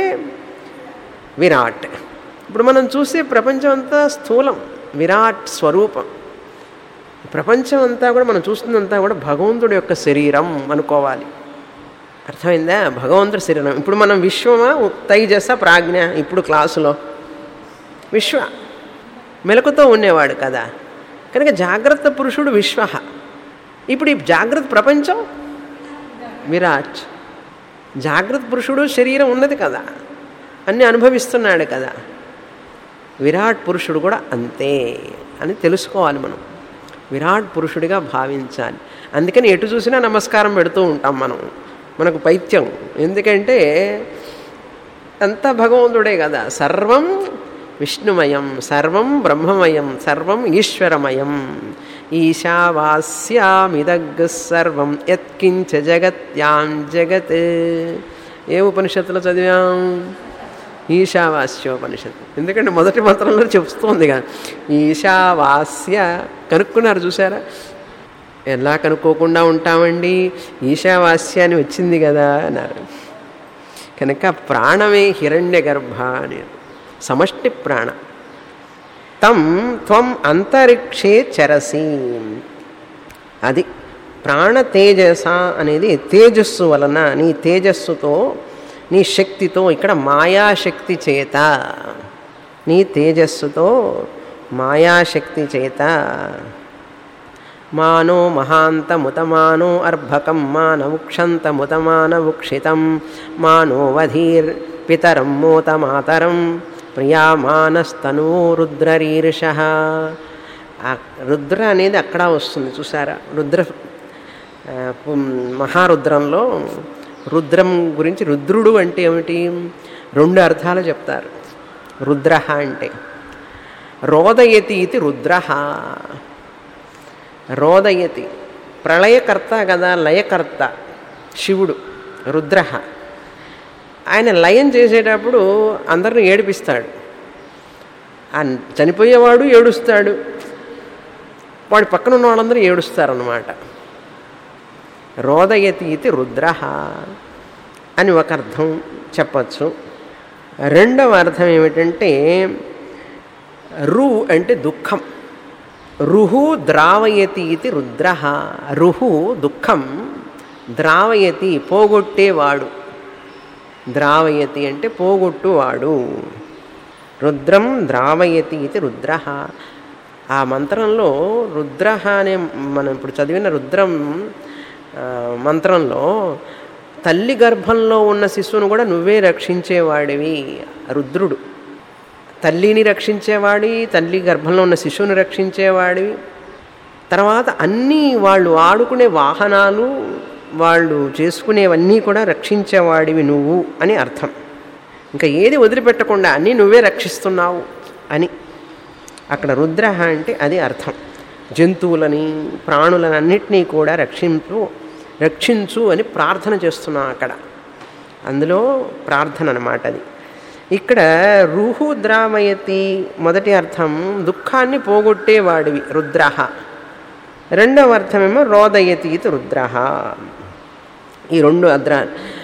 విరాట్ ఇప్పుడు మనం చూసే ప్రపంచం అంతా స్థూలం విరాట్ స్వరూపం ప్రపంచం అంతా కూడా మనం చూస్తుందంతా కూడా భగవంతుడి యొక్క శరీరం అనుకోవాలి అర్థమైందా భగవంతుడి శరీరం ఇప్పుడు మనం విశ్వమా తైజస ప్రాజ్ఞ ఇప్పుడు క్లాసులో విశ్వ మెలకుతో ఉండేవాడు కదా కనుక జాగ్రత్త పురుషుడు విశ్వ ఇప్పుడు ఈ జాగ్రత్త ప్రపంచం విరాట్ జాగ్రత్త పురుషుడు శరీరం ఉన్నది కదా అన్నీ అనుభవిస్తున్నాడు కదా విరాట్ పురుషుడు కూడా అంతే అని తెలుసుకోవాలి మనం విరాట్ పురుషుడిగా భావించాలి అందుకని ఎటు చూసినా నమస్కారం పెడుతూ ఉంటాం మనం మనకు పైత్యం ఎందుకంటే అంతా భగవంతుడే కదా సర్వం విష్ణుమయం సర్వం బ్రహ్మమయం సర్వం ఈశ్వరమయం ఈశావాస్యామిదగ్ సర్వం యత్కించ జగత్యాం జగత్ ఏ ఉపనిషత్తులో చదివాం ఈశావాస్యోపనిషత్తు ఎందుకంటే మొదటి మంత్రంలో చెప్తోంది కదా ఈశావాస్య కనుక్కున్నారు చూసారా ఎలా కనుక్కోకుండా ఉంటామండి ఈశావాస్య అని వచ్చింది కదా అన్నారు కనుక ప్రాణమే హిరణ్య గర్భ అని సమష్టి ప్రాణ తం త్వం అంతరిక్షే చరసి అది ప్రాణ తేజస అనేది తేజస్సు వలన నీ తేజస్సుతో నీ శక్తితో ఇక్కడ మాయాశక్తి చేత నీ తేజస్సుతో మాయాశక్తి చేత మానో మహాంతముతమానో అర్భకం మానవుక్షంతముతమానవుక్షితం మానో వధీర్ పితరం మోతమాతరం ప్రియామానస్తనో రుద్రరీర్ష ఆ రుద్ర అనేది అక్కడ వస్తుంది చూసారా రుద్ర ఆ, పుం- మహారుద్రంలో రుద్రం గురించి రుద్రుడు అంటే ఏమిటి రెండు అర్థాలు చెప్తారు రుద్ర అంటే రోదయతి ఇది రుద్ర రోదయతి ప్రళయకర్త కదా లయకర్త శివుడు రుద్ర ఆయన లయం చేసేటప్పుడు అందరిని ఏడిపిస్తాడు ఆ చనిపోయేవాడు ఏడుస్తాడు వాడి పక్కన ఉన్న వాళ్ళందరూ ఏడుస్తారన్నమాట రోదయతి ఇది రుద్ర అని ఒక అర్థం చెప్పచ్చు రెండవ అర్థం ఏమిటంటే రు అంటే దుఃఖం రుహు ద్రావయతి ఇది రుద్ర రుహు దుఃఖం ద్రావయతి పోగొట్టేవాడు ద్రావయతి అంటే పోగొట్టువాడు రుద్రం ద్రావయతి ఇది రుద్ర ఆ మంత్రంలో రుద్ర అనే మనం ఇప్పుడు చదివిన రుద్రం ఆ, మంత్రంలో తల్లి గర్భంలో ఉన్న శిశువును కూడా నువ్వే రక్షించేవాడివి రుద్రుడు తల్లిని రక్షించేవాడి తల్లి గర్భంలో ఉన్న శిశువుని రక్షించేవాడివి తర్వాత అన్నీ వాళ్ళు ఆడుకునే వాహనాలు వాళ్ళు చేసుకునేవన్నీ కూడా రక్షించేవాడివి నువ్వు అని అర్థం ఇంకా ఏది వదిలిపెట్టకుండా అన్నీ నువ్వే రక్షిస్తున్నావు అని అక్కడ రుద్ర అంటే అది అర్థం జంతువులని ప్రాణులని అన్నిటినీ కూడా రక్షించు రక్షించు అని ప్రార్థన చేస్తున్నాం అక్కడ అందులో ప్రార్థన అన్నమాట అది ఇక్కడ రుహు ద్రామయతి మొదటి అర్థం దుఃఖాన్ని పోగొట్టేవాడివి రుద్ర రెండవ అర్థమేమో రోదయతి ఇది రుద్ర ఈ రెండు అద్ర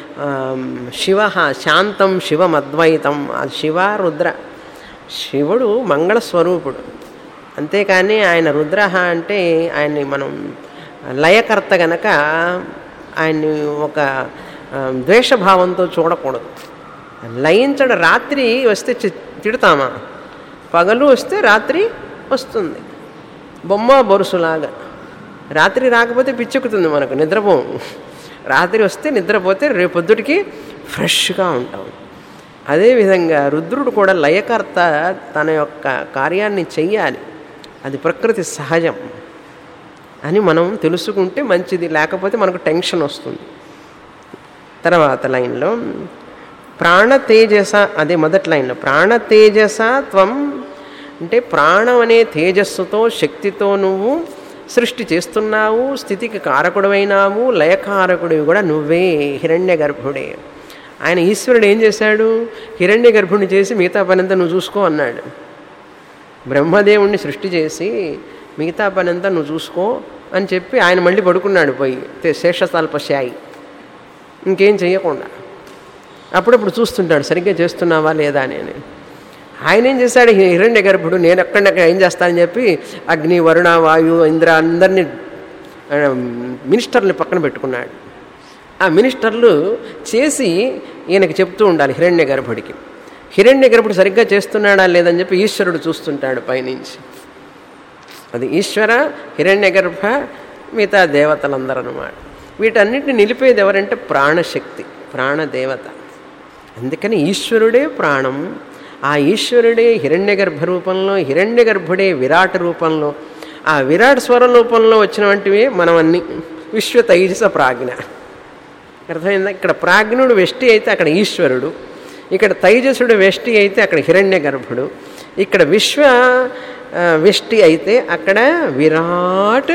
శివ శాంతం శివమద్వైతం ఆ శివ రుద్ర శివుడు మంగళస్వరూపుడు అంతేకాని ఆయన రుద్ర అంటే ఆయన్ని మనం లయకర్త గనక ఆయన్ని ఒక ఆ, ద్వేషభావంతో చూడకూడదు లయించడం రాత్రి వస్తే చి- తిడతామా పగలు వస్తే రాత్రి వస్తుంది బొమ్మ బొరుసులాగా రాత్రి రాకపోతే పిచ్చెక్కుతుంది మనకు నిద్రపోం రాత్రి వస్తే నిద్రపోతే రేపొద్దుటికి ఫ్రెష్గా ఉంటాం అదేవిధంగా రుద్రుడు కూడా లయకర్త తన యొక్క కార్యాన్ని చెయ్యాలి అది ప్రకృతి సహజం అని మనం తెలుసుకుంటే మంచిది లేకపోతే మనకు టెన్షన్ వస్తుంది తర్వాత లైన్లో ప్రాణ తేజస అదే మొదటి లైన్లో ప్రాణ తేజస త్వం అంటే ప్రాణం అనే తేజస్సుతో శక్తితో నువ్వు సృష్టి చేస్తున్నావు స్థితికి కారకుడమైనావు లయకారకుడివి కూడా నువ్వే హిరణ్య గర్భుడే ఆయన ఈశ్వరుడు ఏం చేశాడు హిరణ్య గర్భుడిని చేసి మిగతా పనంతా నువ్వు చూసుకో అన్నాడు బ్రహ్మదేవుణ్ణి సృష్టి చేసి మిగతా పనంతా నువ్వు చూసుకో అని చెప్పి ఆయన మళ్ళీ పడుకున్నాడు పోయి తే- శేషతల్పశాయి ఇంకేం చేయకుండా అప్పుడప్పుడు చూస్తుంటాడు సరిగ్గా చేస్తున్నావా లేదా అని అని. ఆయన ఏం చేశాడు హి- హిరణ్య గర్భుడు నేను ఎక్కడెక్కడ ఏం చేస్తానని చెప్పి అగ్ని వరుణ వాయు ఇంద్ర అందరినీ ఆ, మినిస్టర్ని పక్కన పెట్టుకున్నాడు ఆ మినిస్టర్లు చేసి ఈయనకి చెప్తూ ఉండాలి హిరణ్య గర్భుడికి హిరణ్య గర్భుడు సరిగ్గా చేస్తున్నాడా లేదని చెప్పి ఈశ్వరుడు చూస్తుంటాడు పైనుంచి అది ఈశ్వర హిరణ్య గర్భ మిగతా దేవతలందరూ అన్నమాట వీటన్నిటిని నిలిపేది ఎవరంటే ప్రాణశక్తి ప్రాణదేవత అందుకని ఈశ్వరుడే ప్రాణం ఆ ఈశ్వరుడే హిరణ్య గర్భ రూపంలో హిరణ్య గర్భుడే విరాట్ రూపంలో ఆ విరాట్ స్వర రూపంలో వచ్చినవంటివి మనమన్నీ విశ్వ తైజస ప్రాజ్ఞ అర్థమైందా ఇక్కడ ప్రాజ్ఞుడు వెష్టి అయితే అక్కడ ఈశ్వరుడు ఇక్కడ తైజసుడు వెష్టి అయితే అక్కడ హిరణ్య గర్భుడు ఇక్కడ విశ్వ ఆ, వెష్టి అయితే అక్కడ విరాట్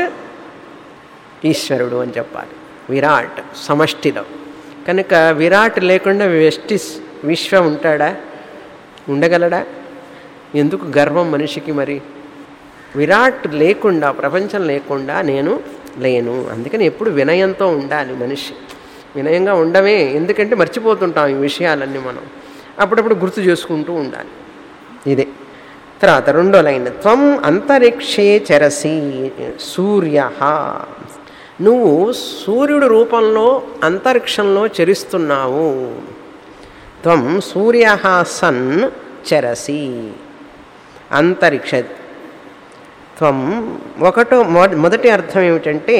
ఈశ్వరుడు అని చెప్పాలి విరాట్ సమష్టిలో కనుక విరాట్ లేకుండా వెష్టి విశ్వ ఉంటాడా ఉండగలడా ఎందుకు గర్వం మనిషికి మరి విరాట్ లేకుండా ప్రపంచం లేకుండా నేను లేను అందుకని ఎప్పుడు వినయంతో ఉండాలి మనిషి వినయంగా ఉండమే ఎందుకంటే మర్చిపోతుంటాం ఈ విషయాలన్నీ మనం అప్పుడప్పుడు గుర్తు చేసుకుంటూ ఉండాలి ఇదే తర్వాత రెండో లైన్ త్వం అంతరిక్షే చరసి సూర్య నువ్వు సూర్యుడు రూపంలో అంతరిక్షంలో చరిస్తున్నావు త్వం సూర్య సన్ చరసి అంతరిక్ష త్వం ఒకటో మొ- మొదటి అర్థం ఏమిటంటే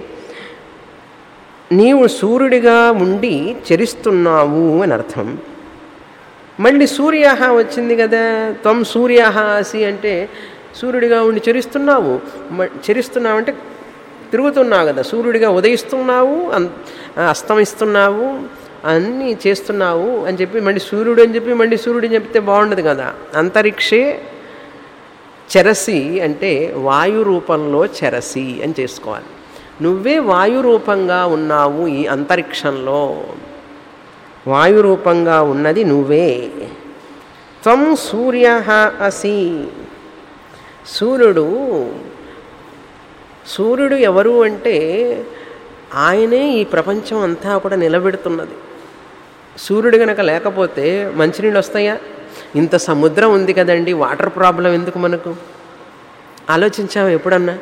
నీవు సూర్యుడిగా ఉండి చరిస్తున్నావు అని అర్థం మళ్ళీ సూర్య వచ్చింది కదా త్వం సూర్య అసి అంటే సూర్యుడిగా ఉండి చరిస్తున్నావు మ- చరిస్తున్నావు అంటే తిరుగుతున్నావు కదా సూర్యుడిగా ఉదయిస్తున్నావు అన్- అస్తమిస్తున్నావు అన్నీ చేస్తున్నావు అని చెప్పి మళ్ళీ సూర్యుడు అని చెప్పి మళ్ళీ సూర్యుడు అని చెప్తే బాగుండదు కదా అంతరిక్షే చెరసి అంటే వాయు రూపంలో చెరసి అని చేసుకోవాలి నువ్వే వాయు రూపంగా ఉన్నావు ఈ అంతరిక్షంలో వాయు రూపంగా ఉన్నది నువ్వే త్వం సూర్య అసి సూర్యుడు సూర్యుడు ఎవరు అంటే ఆయనే ఈ ప్రపంచం అంతా కూడా నిలబెడుతున్నది సూర్యుడు గనక లేకపోతే మంచినీళ్ళు వస్తాయా ఇంత సముద్రం ఉంది కదండి వాటర్ ప్రాబ్లం ఎందుకు మనకు ఆలోచించాము ఎప్పుడన్నా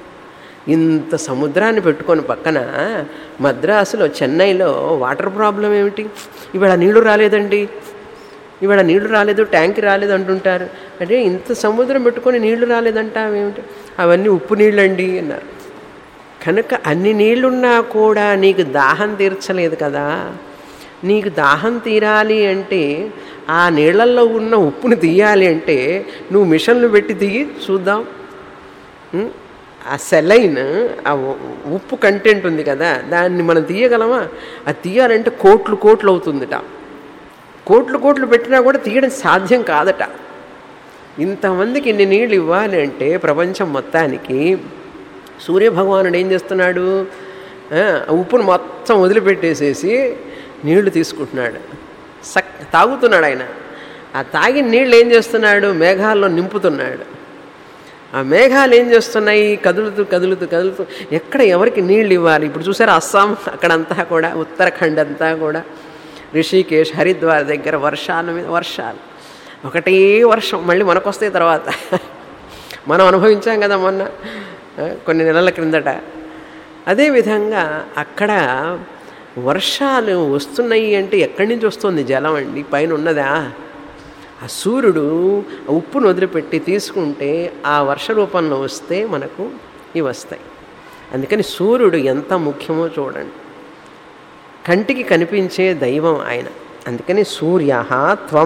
ఇంత సముద్రాన్ని పెట్టుకొని పక్కన మద్రాసులో చెన్నైలో వాటర్ ప్రాబ్లం ఏమిటి ఇవాళ నీళ్లు రాలేదండి ఇవాళ నీళ్లు రాలేదు ట్యాంక్ రాలేదు అంటుంటారు అంటే ఇంత సముద్రం పెట్టుకొని నీళ్లు రాలేదంటావేమిటి అవన్నీ ఉప్పు నీళ్ళండి అన్నారు కనుక అన్ని నీళ్లున్నా కూడా నీకు దాహం తీర్చలేదు కదా నీకు దాహం తీరాలి అంటే ఆ నీళ్ళల్లో ఉన్న ఉప్పుని తీయాలి అంటే నువ్వు మిషన్లు పెట్టి దిగి చూద్దాం ఉం? ఆ సెలైన్ ఆ ఉ- ఉప్పు కంటెంట్ ఉంది కదా దాన్ని మనం తీయగలమా అది తీయాలంటే కోట్లు కోట్లు అవుతుందిట కోట్లు కోట్లు పెట్టినా కూడా తీయడం సాధ్యం కాదట ఇంతమందికి ఇన్ని నీళ్ళు ఇవ్వాలి అంటే ప్రపంచం మొత్తానికి సూర్యభగవానుడు ఏం చేస్తున్నాడు ఆ, ఉప్పును మొత్తం వదిలిపెట్టేసేసి నీళ్లు తీసుకుంటున్నాడు సక్ తాగుతున్నాడు ఆయన ఆ తాగిన నీళ్ళు ఏం చేస్తున్నాడు మేఘాల్లో నింపుతున్నాడు ఆ మేఘాలు ఏం చేస్తున్నాయి కదులుతూ కదులుతూ కదులుతూ ఎక్కడ ఎవరికి నీళ్ళు ఇవ్వాలి ఇప్పుడు చూసారు అస్సాం అక్కడంతా కూడా ఉత్తరాఖండ్ అంతా కూడా రిషికేశ్ హరిద్వార్ దగ్గర వర్షాల మీద వర్షాలు ఒకటే వర్షం మళ్ళీ మనకు వస్తాయి తర్వాత మనం అనుభవించాం కదా మొన్న ఆ, కొన్ని నెలల క్రిందట అదేవిధంగా అక్కడ వర్షాలు వస్తున్నాయి అంటే ఎక్కడి నుంచి వస్తుంది జలం అండి పైన ఉన్నదా ఆ సూర్యుడు ఆ ఉప్పును వదిలిపెట్టి తీసుకుంటే ఆ వర్ష రూపంలో వస్తే మనకు ఇవి వస్తాయి అందుకని సూర్యుడు ఎంత ముఖ్యమో చూడండి కంటికి కనిపించే దైవం ఆయన అందుకని సూర్య త్వం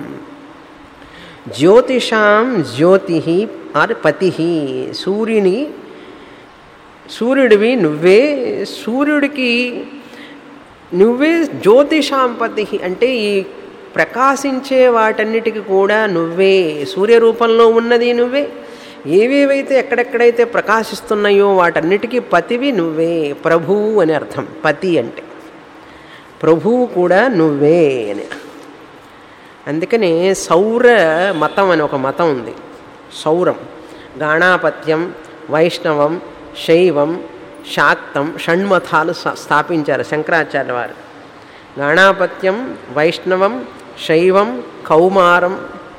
జ్యోతిషాం జ్యోతి ఆర్ పతి సూర్యుని సూర్యుడివి నువ్వే సూర్యుడికి నువ్వే జ్యోతిషాంపతి అంటే ఈ ప్రకాశించే వాటన్నిటికి కూడా నువ్వే సూర్యరూపంలో ఉన్నది నువ్వే ఏవేవైతే ఎక్కడెక్కడైతే ప్రకాశిస్తున్నాయో వాటన్నిటికీ పతివి నువ్వే ప్రభువు అని అర్థం పతి అంటే ప్రభువు కూడా నువ్వే అని అందుకని సౌర మతం అని ఒక మతం ఉంది సౌరం గాణాపత్యం వైష్ణవం శైవం శాక్తం షణ్మతాలు స్థా- స్థాపించారు శంకరాచార్య వారు గాణాపత్యం వైష్ణవం శైవం కౌమారం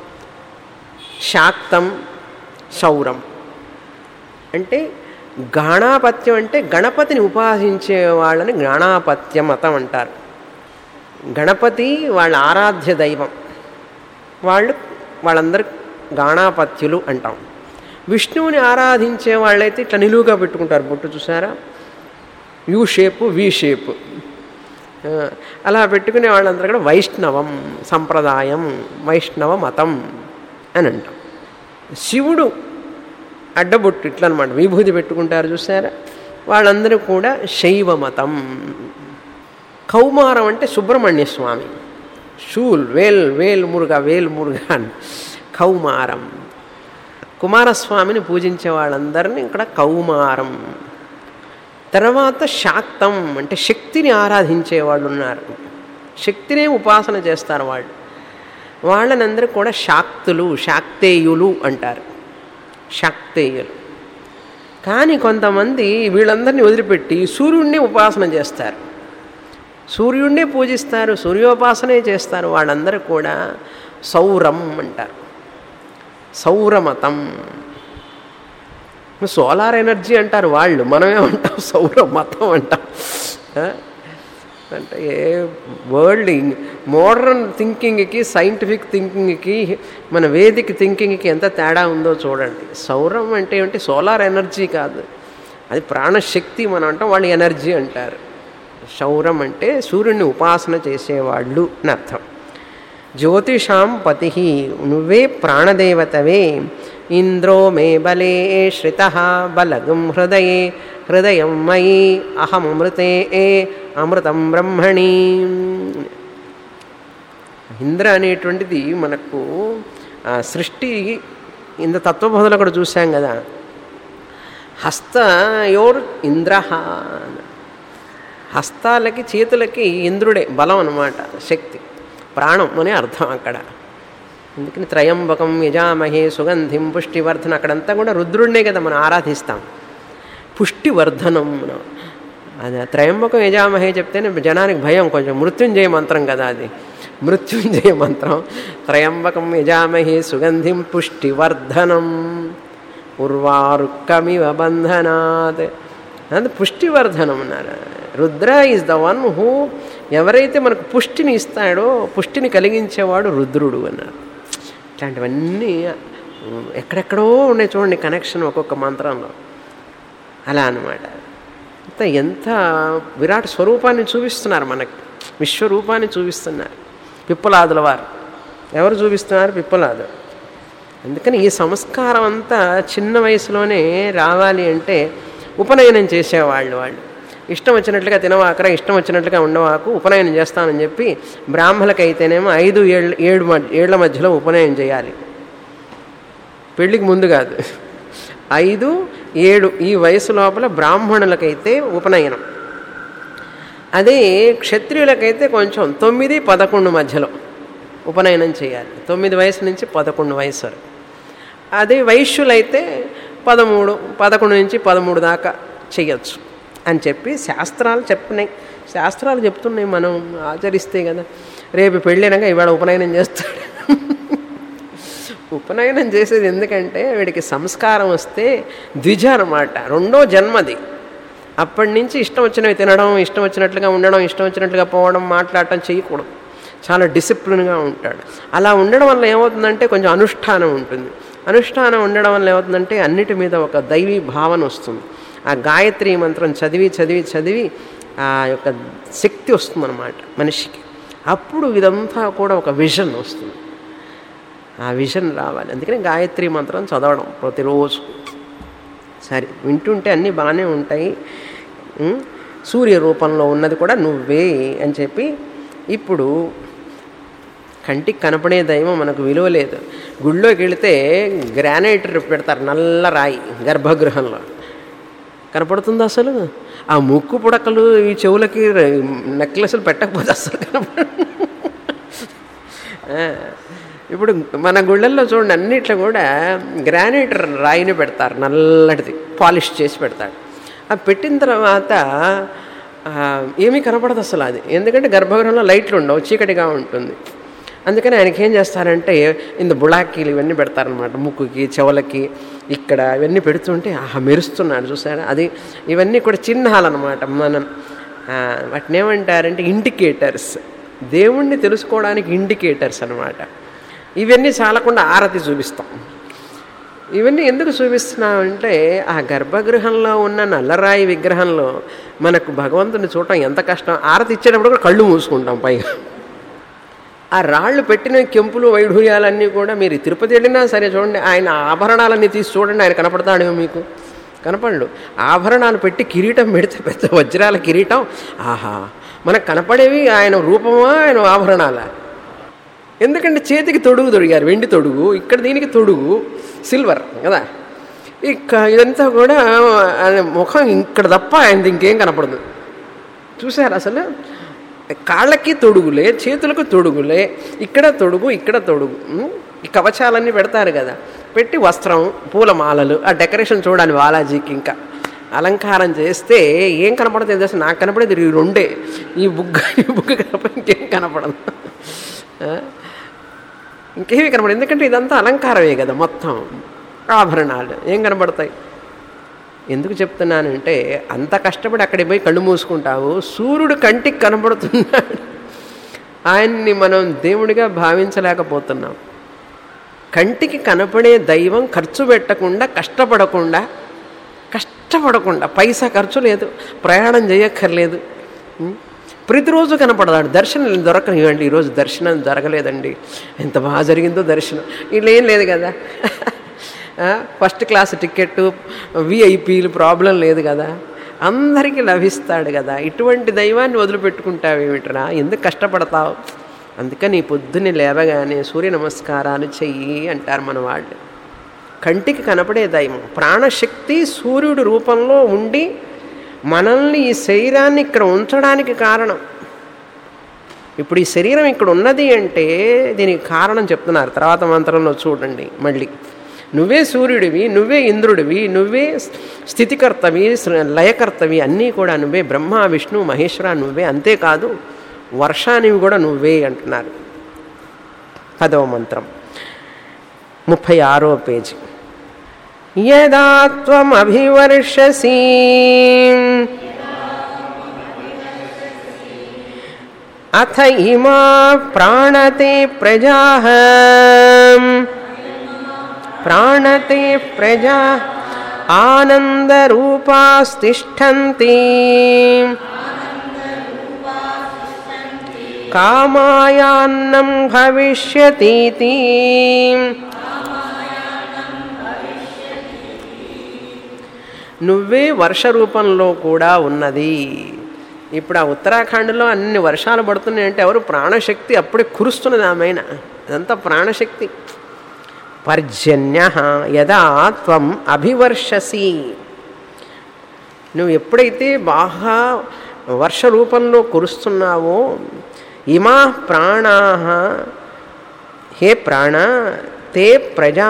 శాక్తం సౌరం అంటే గాణాపత్యం అంటే గణపతిని ఉపాసించే వాళ్ళని గాణాపత్య మతం అంటారు గణపతి వాళ్ళ ఆరాధ్య దైవం వాళ్ళు వాళ్ళందరూ గాణాపత్యులు అంటాం విష్ణువుని ఆరాధించే వాళ్ళైతే ఇట్లా నిలువుగా పెట్టుకుంటారు బొట్టు చూసారా యూ షేపు వి షేపు ఆ, అలా పెట్టుకునే వాళ్ళందరూ కూడా వైష్ణవం సంప్రదాయం వైష్ణవ మతం అని అంటాం శివుడు అడ్డబొట్టు ఇట్లా అనమాట విభూతి పెట్టుకుంటారు చూసారా వాళ్ళందరూ కూడా శైవ మతం కౌమారం అంటే సుబ్రహ్మణ్య స్వామి షూల్ వేల్ వేల్ మురుగా వేల్ మురుగా అని కౌమారం కుమారస్వామిని పూజించే వాళ్ళందరినీ ఇక్కడ కౌమారం తర్వాత శాక్తం అంటే శక్తిని ఆరాధించే వాళ్ళు ఉన్నారు శక్తినే ఉపాసన చేస్తారు వాళ్ళు వాళ్ళనందరూ కూడా శాక్తులు శాక్తేయులు అంటారు శాక్తేయులు కానీ కొంతమంది వీళ్ళందరినీ వదిలిపెట్టి సూర్యుడిని ఉపాసన చేస్తారు సూర్యుడినే పూజిస్తారు సూర్యోపాసనే చేస్తారు వాళ్ళందరూ కూడా సౌరం అంటారు సౌరమతం సోలార్ ఎనర్జీ అంటారు వాళ్ళు మనమేమంటాం సౌర మతం అంటాం ఆ? అంటే ఏ వరల్డ్ మోడర్న్ థింకింగ్కి సైంటిఫిక్ థింకింగ్కి మన వేదిక్ థింకింగ్కి ఎంత తేడా ఉందో చూడండి సౌరం అంటే ఏంటి సోలార్ ఎనర్జీ కాదు అది ప్రాణశక్తి మనం అంటాం వాళ్ళు ఎనర్జీ అంటారు శౌరం అంటే సూర్యుడిని ఉపాసన చేసేవాళ్ళు అని అర్థం జ్యోతిషాం పతి నువ్వే ప్రాణదేవతవే ఇంద్రో మే బలే శ్రిత బలగం హృదయే హృదయం మయి అహమృతే అమృతం బ్రహ్మణి ఇంద్ర అనేటువంటిది మనకు ఆ, సృష్టి ఇంత తత్వబోధలు కూడా చూసాం కదా హస్తయోర్ ఇంద్ర హస్తాలకి చేతులకి ఇంద్రుడే బలం అన్నమాట శక్తి ప్రాణం అనే అర్థం అక్కడ అందుకని త్రయంబకం యజామహే సుగంధిం పుష్టివర్ధన అక్కడంతా కూడా రుద్రుడినే కదా మనం ఆరాధిస్తాం పుష్టివర్ధనం మనం అది త్రయంబకం యజామహే చెప్తేనే జనానికి భయం కొంచెం మృత్యుంజయ మంత్రం కదా అది మృత్యుంజయ మంత్రం త్రయంబకం యజామహే సుగంధిం పుష్టివర్ధనం ఉర్వారుక్కమివ బంధనాత్ అది పుష్టివర్ధనం అన్నారు Rudra is the one who ఎవరైతే మనకు పుష్టిని ఇస్తాడో పుష్టిని కలిగించేవాడు రుద్రుడు అన్నారు ఇట్లాంటివన్నీ ఎక్కడెక్కడో ఉన్నాయి చూడండి కనెక్షన్ ఒక్కొక్క మంత్రంలో అలా అన్నమాట అంత ఎంత విరాట్ స్వరూపాన్ని చూపిస్తున్నారు మనకి విశ్వరూపాన్ని చూపిస్తున్నారు పిప్పలాదుల వారు ఎవరు చూపిస్తున్నారు పిప్పలాదు అందుకని ఈ సంస్కారం అంతా చిన్న వయసులోనే రావాలి అంటే ఉపనయనం చేసేవాళ్ళు వాళ్ళు ఇష్టం వచ్చినట్లుగా తినవాకరా ఇష్టం వచ్చినట్లుగా ఉండవాకు ఉపనయనం చేస్తానని చెప్పి బ్రాహ్మణులకైతేనేమో ఐదు ఏళ్ళ ఏడు మధ్య ఏళ్ల మధ్యలో ఉపనయనం చేయాలి పెళ్ళికి ముందు కాదు ఐదు ఏడు ఈ వయసు లోపల బ్రాహ్మణులకైతే ఉపనయనం అదే క్షత్రియులకైతే కొంచెం తొమ్మిది పదకొండు మధ్యలో ఉపనయనం చేయాలి తొమ్మిది వయసు నుంచి పదకొండు వయసు వరకు అదే వైశ్యులైతే పదమూడు పదకొండు నుంచి పదమూడు దాకా చెయ్యొచ్చు అని చెప్పి శాస్త్రాలు చెప్పినాయి శాస్త్రాలు చెప్తున్నాయి మనం ఆచరిస్తే కదా రేపు పెళ్ళినాక ఇవాళ ఉపనయనం చేస్తాడు ఉపనయనం చేసేది ఎందుకంటే వీడికి సంస్కారం వస్తే ద్విజ అనమాట రెండో జన్మది అప్పటి నుంచి ఇష్టం వచ్చినవి తినడం ఇష్టం వచ్చినట్లుగా ఉండడం ఇష్టం వచ్చినట్లుగా పోవడం మాట్లాడటం చేయకూడదు చాలా డిసిప్లిన్గా ఉంటాడు అలా ఉండడం వల్ల ఏమవుతుందంటే కొంచెం అనుష్ఠానం ఉంటుంది అనుష్ఠానం ఉండడం వల్ల ఏమవుతుందంటే అన్నిటి మీద ఒక దైవీ భావన వస్తుంది ఆ గాయత్రి మంత్రం చదివి చదివి చదివి ఆ యొక్క శక్తి వస్తుందన్నమాట మనిషికి అప్పుడు ఇదంతా కూడా ఒక విజన్ వస్తుంది ఆ విజన్ రావాలి అందుకని గాయత్రి మంత్రం చదవడం ప్రతిరోజు సరే వింటుంటే అన్నీ బాగానే ఉంటాయి ఉం? సూర్య రూపంలో ఉన్నది కూడా నువ్వే అని చెప్పి ఇప్పుడు కంటికి కనపడే దైవం మనకు విలువ లేదు గుళ్ళోకి వెళితే గ్రానైట్ పెడతారు నల్ల రాయి గర్భగృహంలో కనపడుతుంది అసలు ఆ ముక్కు పుడకలు ఈ చెవులకి నెక్లెస్లు పెట్టకపోతే అసలు కనపడ ఆ, ఇప్పుడు మన గుళ్ళల్లో చూడండి అన్నిట్లో కూడా గ్రానైట్ రాయిని పెడతారు నల్లటిది పాలిష్ చేసి పెడతాడు అది పెట్టిన తర్వాత ఆ, ఏమీ కనపడదు అసలు అది ఎందుకంటే గర్భగృహంలో లైట్లు ఉండవు చీకటిగా ఉంటుంది అందుకని ఆయనకి ఏం చేస్తారంటే ఇంత బుళాకీలు ఇవన్నీ పెడతారనమాట ముక్కుకి చెవులకి ఇక్కడ ఇవన్నీ పెడుతుంటే ఆహా మెరుస్తున్నాడు చూసారా అది ఇవన్నీ కూడా చిహ్నాలు అనమాట మనం ఆ, వాటిని ఏమంటారంటే ఇండికేటర్స్ దేవుణ్ణి తెలుసుకోవడానికి ఇండికేటర్స్ అనమాట ఇవన్నీ చాలకుండా ఆరతి చూపిస్తాం ఇవన్నీ ఎందుకు చూపిస్తున్నామంటే ఆ గర్భగృహంలో ఉన్న నల్లరాయి విగ్రహంలో మనకు భగవంతుని చూడటం ఎంత కష్టం ఆరతి ఇచ్చేటప్పుడు కూడా కళ్ళు మూసుకుంటాం పైగా ఆ రాళ్ళు పెట్టిన కెంపులు వైఢూర్యాలన్నీ కూడా మీరు తిరుపతి వెళ్ళినా సరే చూడండి ఆయన ఆభరణాలన్నీ తీసి చూడండి ఆయన కనపడతాడేమో మీకు కనపడు ఆభరణాలు పెట్టి కిరీటం పెడితే పెద్ద వజ్రాల కిరీటం ఆహా మనకు కనపడేవి ఆయన రూపమా ఆయన ఆభరణాల ఎందుకంటే చేతికి తొడుగు తొడిగారు వెండి తొడుగు ఇక్కడ దీనికి తొడుగు సిల్వర్ కదా ఇక ఇదంతా కూడా ఆయన ముఖం ఇక్కడ తప్ప ఆయనది ఇంకేం కనపడదు చూసారు అసలు కాళ్ళకి తొడుగులే చేతులకు తొడుగులే ఇక్కడ తొడుగు ఇక్కడ తొడుగు ఉం? ఈ కవచాలన్నీ పెడతారు కదా పెట్టి వస్త్రం పూలమాలలు ఆ డెకరేషన్ చూడాలి బాలాజీకి ఇంకా అలంకారం చేస్తే ఏం కనపడుతుంది తెలుసు నాకు కనపడేది ఈ రెండే ఈ బుగ్గ ఈ బుగ్గ కనపడి ఇంకేం కనపడదు ఆ? ఇంకేమీ కనపడదు ఎందుకంటే ఇదంతా అలంకారమే కదా మొత్తం ఆభరణాలు ఏం కనపడతాయి ఎందుకు చెప్తున్నానంటే అంత కష్టపడి అక్కడికి పోయి కళ్ళు మూసుకుంటావు సూర్యుడు కంటికి కనబడుతున్నాడు ఆయన్ని మనం దేవుడిగా భావించలేకపోతున్నాం కంటికి కనపడే దైవం ఖర్చు పెట్టకుండా కష్టపడకుండా కష్టపడకుండా పైసా ఖర్చు లేదు ప్రయాణం చేయక్కర్లేదు ఉం? ప్రతిరోజు కనపడదాడు దర్శనం దొరకనివ్వండి ఈరోజు దర్శనం జరగలేదండి ఎంత బాగా జరిగిందో దర్శనం ఇలా ఏం లేదు కదా ఆ, ఫస్ట్ క్లాస్ టికెట్ విఐపీలు ప్రాబ్లం లేదు కదా అందరికీ లభిస్తాడు కదా ఇటువంటి దైవాన్ని వదిలిపెట్టుకుంటావేమిట్రా ఎందుకు కష్టపడతావు అందుకని పొద్దున్నే లేవగానే సూర్య నమస్కారాలు చెయ్యి అంటారు మన వాళ్ళు కంటికి కనపడే దైవం ప్రాణశక్తి సూర్యుడి రూపంలో ఉండి మనల్ని ఈ శరీరాన్ని ఇక్కడ ఉంచడానికి కారణం ఇప్పుడు ఈ శరీరం ఇక్కడ ఉన్నది అంటే దీనికి కారణం చెప్తున్నారు తర్వాత మంత్రంలో చూడండి మళ్ళీ నువ్వే సూర్యుడివి నువ్వే ఇంద్రుడివి నువ్వే స్థితికర్తవి సృ- లయకర్తవి అన్నీ కూడా నువ్వే బ్రహ్మ విష్ణు మహేశ్వర నువ్వే అంతేకాదు వర్షానివి కూడా నువ్వే అంటున్నారు పదవ మంత్రం ముప్పై ఆరో పేజీ యదా త్వమభివర్షసి అథ ఇమా ప్రాణతే ప్రజా ప్రాణతే ప్రజా ఆనందరూపాస్తిష్టంతి కామాయాన్నం భవిష్యతీతి నువ్వే వర్ష రూపంలో కూడా ఉన్నది ఇప్పుడు ఆ ఉత్తరాఖండ్లో అన్ని వర్షాలు పడుతున్నాయంటే ఎవరు ప్రాణశక్తి అప్పుడే కురుస్తున్నది ఆమెన అదంతా ప్రాణశక్తి పర్జన్య యదా త్వం అభివర్షసి నువ్వు ఎప్పుడైతే బాగా వర్ష రూపంలో కురుస్తున్నావో ఇమా ప్రాణా హే ప్రాణ తే ప్రజా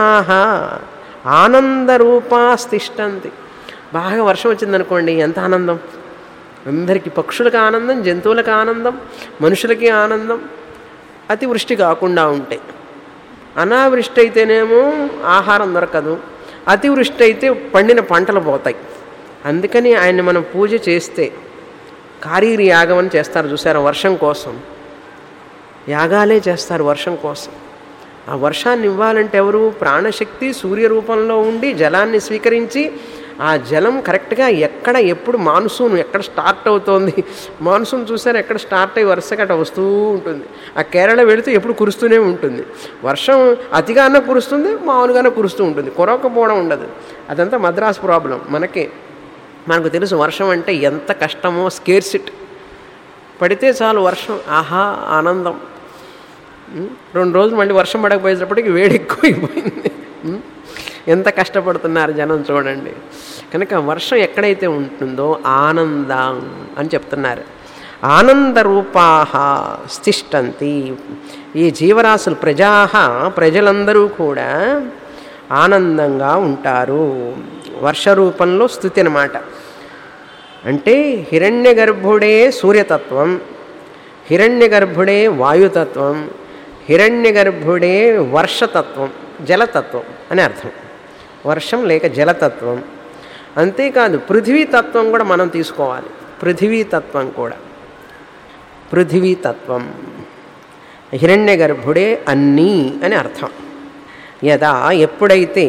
ఆనందరూపాస్తిష్టంతి బాగా వర్షం వచ్చిందనుకోండి ఎంత ఆనందం అందరికీ పక్షులకు ఆనందం జంతువులకు ఆనందం మనుషులకి ఆనందం అతివృష్టి కాకుండా ఉంటాయి అనావృష్టి అయితేనేమో ఆహారం దొరకదు అతివృష్టి అయితే పండిన పంటలు పోతాయి అందుకని ఆయన్ని మనం పూజ చేస్తే కారీరి యాగం అని చేస్తారు చూసారా వర్షం కోసం యాగాలే చేస్తారు వర్షం కోసం ఆ వర్షాన్ని ఇవ్వాలంటే ఎవరు ప్రాణశక్తి సూర్య రూపంలో ఉండి జలాన్ని స్వీకరించి ఆ జలం కరెక్ట్గా ఎక్కడ ఎప్పుడు మాన్సూన్ ఎక్కడ స్టార్ట్ అవుతోంది మాన్సూన్ చూసారు ఎక్కడ స్టార్ట్ అయ్యి వరుసగా అట్లా వస్తూ ఉంటుంది ఆ కేరళ వెళితే ఎప్పుడు కురుస్తూనే ఉంటుంది వర్షం అతిగానే కురుస్తుంది మామూలుగానే కురుస్తూ ఉంటుంది కురవకపోవడం ఉండదు అదంతా మద్రాస్ ప్రాబ్లం మనకే మనకు తెలుసు వర్షం అంటే ఎంత కష్టమో స్కేర్సిట్ పడితే చాలు వర్షం ఆహా ఆనందం ఉం? రెండు రోజులు మళ్ళీ వర్షం పడకపోయేటప్పటికి వేడి ఎక్కువైపోయింది ఉం? ఎంత కష్టపడుతున్నారు జనం చూడండి కనుక వర్షం ఎక్కడైతే ఉంటుందో ఆనందం అని చెప్తున్నారు ఆనంద రూపాహ స్థిష్టంతి ఈ జీవరాశులు ప్రజా ప్రజలందరూ కూడా ఆనందంగా ఉంటారు వర్ష రూపంలో స్థుతి అనమాట అంటే హిరణ్య గర్భుడే సూర్యతత్వం హిరణ్య గర్భుడే వాయుతత్వం హిరణ్య గర్భుడే వర్షతత్వం జలతత్వం అని అర్థం వర్షం లేక జలతత్వం అంతేకాదు పృథివీతత్వం కూడా మనం తీసుకోవాలి పృథివీతత్వం కూడా పృథివీతత్వం హిరణ్య గర్భుడే అన్నీ అని అర్థం యదా ఎప్పుడైతే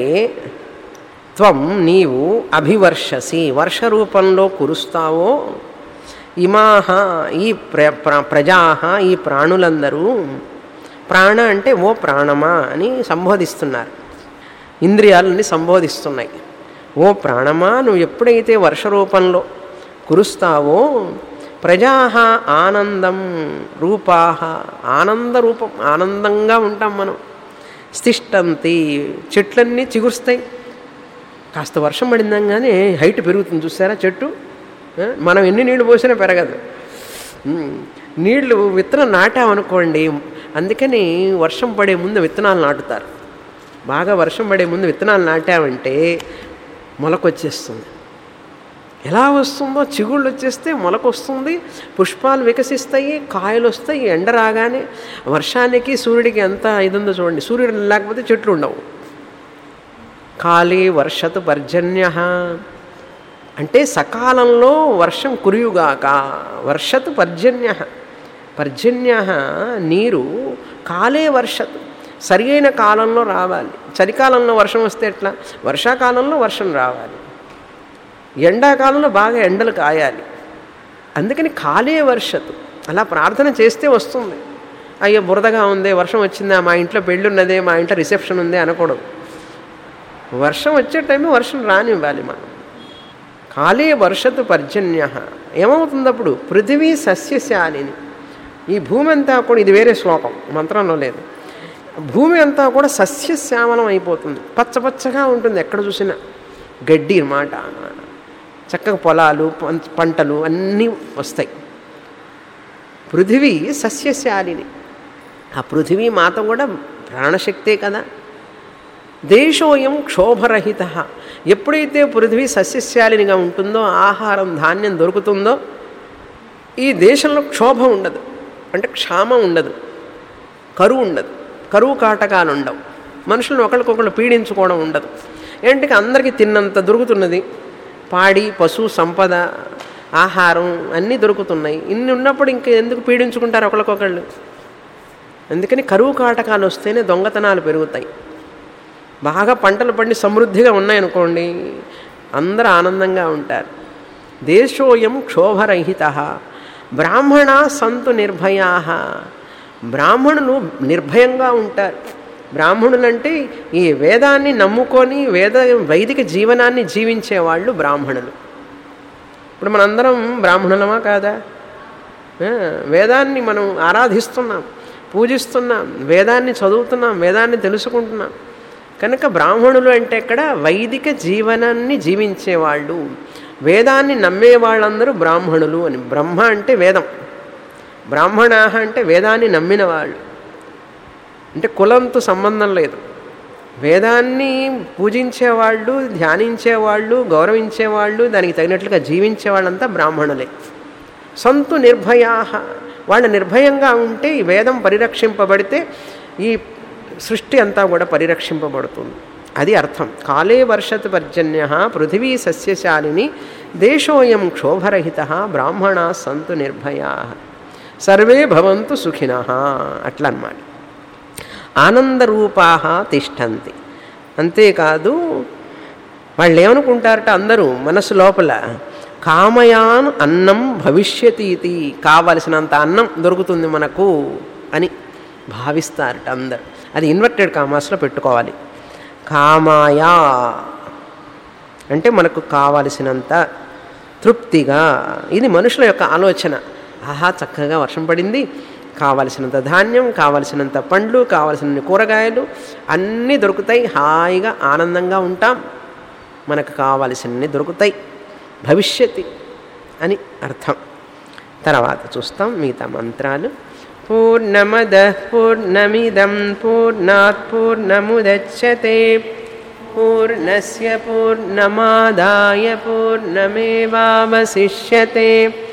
త్వం నీవు అభివర్షసి వర్ష రూపంలో కురుస్తావో ఇమాహ ఈ ప్ర ప్ర- ప్రజాహ ఈ ప్రాణులందరూ ప్రాణ అంటే ఓ ప్రాణమా అని సంబోధిస్తున్నారు ఇంద్రియాలని సంబోధిస్తున్నాయి ఓ ప్రాణమా నువ్వు ఎప్పుడైతే వర్ష రూపంలో కురుస్తావో ప్రజా ఆనందం రూపాహ ఆనంద రూపం ఆనందంగా ఉంటాం మనం స్థిష్టంతి చెట్లన్నీ చిగురుస్తాయి కాస్త వర్షం పడిందంగానే హైట్ పెరుగుతుంది చూసారా చెట్టు ఆ? మనం ఎన్ని నీళ్లు పోసినా పెరగదు ఉమ్, నీళ్లు విత్తనం నాటామనుకోండి అందుకని వర్షం పడే ముందు విత్తనాలు నాటుతారు బాగా వర్షం పడే ముందు విత్తనాలు నాటామంటే మొలకొచ్చేస్తుంది ఎలా వస్తుందో చిగుళ్ళు వచ్చేస్తే మొలక వస్తుంది పుష్పాలు వికసిస్తాయి కాయలు వస్తాయి ఎండ రాగానే వర్షానికి సూర్యుడికి ఎంత ఇది ఉందో చూడండి సూర్యుడు లేకపోతే చెట్లు ఉండవు కాళీ వర్షతు పర్జన్య అంటే సకాలంలో వర్షం కురియుగాక వర్షతు పర్జన్య పర్జన్య నీరు కాలే వర్షతు సరి అయిన కాలంలో రావాలి చలికాలంలో వర్షం వస్తే ఎట్లా వర్షాకాలంలో వర్షం రావాలి ఎండాకాలంలో బాగా ఎండలు కాయాలి అందుకని కాలే వర్షతు అలా ప్రార్థన చేస్తే వస్తుంది అయ్యో బురదగా ఉంది వర్షం వచ్చిందా మా ఇంట్లో పెళ్ళి ఉన్నదే మా ఇంట్లో రిసెప్షన్ ఉంది అనకూడదు వర్షం వచ్చే టైంలో వర్షం రానివ్వాలి మనం కాలే వర్షతు పర్జన్య ఏమవుతుంది అప్పుడు పృథివీ సస్యశాలిని ఈ భూమి అంతా కూడా ఇది వేరే శ్లోకం మంత్రంలో లేదు భూమి అంతా కూడా సస్యశ్యామలం అయిపోతుంది పచ్చపచ్చగా ఉంటుంది ఎక్కడ చూసినా గడ్డి మాట చక్కగా పొలాలు పం- పంటలు అన్నీ వస్తాయి పృథివీ సస్యశాలిని ఆ పృథివీ మాత కూడా ప్రాణశక్తే కదా దేశోయం క్షోభరహిత ఎప్పుడైతే పృథివీ సస్యశాలినిగా ఉంటుందో ఆహారం ధాన్యం దొరుకుతుందో ఈ దేశంలో క్షోభ ఉండదు అంటే క్షామం ఉండదు కరువు ఉండదు కరువు కాటకాలు ఉండవు మనుషులను ఒకరికొకరు పీడించుకోవడం ఉండదు ఏంటి అందరికీ తిన్నంత దొరుకుతున్నది పాడి పశు సంపద ఆహారం అన్నీ దొరుకుతున్నాయి ఇన్ని ఉన్నప్పుడు ఇంక ఎందుకు పీడించుకుంటారు ఒకరికొకళ్ళు అందుకని కరువు కాటకాలు వస్తేనే దొంగతనాలు పెరుగుతాయి బాగా పంటలు పండి సమృద్ధిగా ఉన్నాయనుకోండి అందరూ ఆనందంగా ఉంటారు దేశోయం క్షోభరహిత బ్రాహ్మణ సంతు నిర్భయా బ్రాహ్మణులు నిర్భయంగా ఉంటారు బ్రాహ్మణులంటే ఈ వేదాన్ని నమ్ముకొని వేద వైదిక జీవనాన్ని జీవించే వాళ్ళు బ్రాహ్మణులు ఇప్పుడు మనందరం బ్రాహ్మణులమా కాదా ఆ, వేదాన్ని మనం ఆరాధిస్తున్నాం పూజిస్తున్నాం వేదాన్ని చదువుతున్నాం వేదాన్ని తెలుసుకుంటున్నాం కనుక బ్రాహ్మణులు అంటే ఇక్కడ వైదిక జీవనాన్ని జీవించేవాళ్ళు వేదాన్ని నమ్మే వాళ్ళందరూ బ్రాహ్మణులు అని బ్రహ్మ అంటే వేదం బ్రాహ్మణ అంటే వేదాన్ని నమ్మిన వాళ్ళు అంటే కులంతో సంబంధం లేదు వేదాన్ని పూజించేవాళ్ళు ధ్యానించేవాళ్ళు గౌరవించేవాళ్ళు దానికి తగినట్లుగా జీవించే వాళ్ళంతా బ్రాహ్మణులే సంతు నిర్భయా వాళ్ళు నిర్భయంగా ఉంటే ఈ వేదం పరిరక్షింపబడితే ఈ సృష్టి అంతా కూడా పరిరక్షింపబడుతుంది అది అర్థం కాలే వర్షత్ పర్జన్య పృథివీ సస్యశాలిని దేశోయం క్షోభరహిత బ్రాహ్మణా సంతు నిర్భయా సర్వే భవంతు సుఖిన అట్లా అన్నమాట ఆనందరూపా తిష్టంతి అంతేకాదు వాళ్ళు ఏమనుకుంటారట అందరూ మనసు లోపల కామయాన్ అన్నం భవిష్యతి ఇది కావలసినంత అన్నం దొరుకుతుంది మనకు అని భావిస్తారట అందరు అది ఇన్వర్టెడ్ కామాస్లో పెట్టుకోవాలి కామాయా అంటే మనకు కావలసినంత తృప్తిగా ఇది మనుషుల యొక్క ఆలోచన ఆహా చక్కగా వర్షం పడింది కావలసినంత ధాన్యం కావలసినంత పండ్లు కావలసిన కూరగాయలు అన్నీ దొరుకుతాయి హాయిగా ఆనందంగా ఉంటాం మనకు కావలసినవి దొరుకుతాయి భవిష్యత్తు అని అర్థం తర్వాత చూస్తాం మిగతా మంత్రాలు పూర్ణమద పూర్ణమిదం పూర్ణాత్ పూర్ణముదచ్చతే పూర్ణస్య పూర్ణమాదాయ పూర్ణమేవావశిష్యతే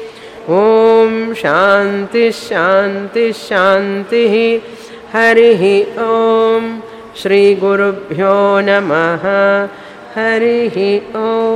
ఓం శాంతి శాంతి శాంతి హరి ఓం శ్రీ గురుభ్యో నమ హరి ఓం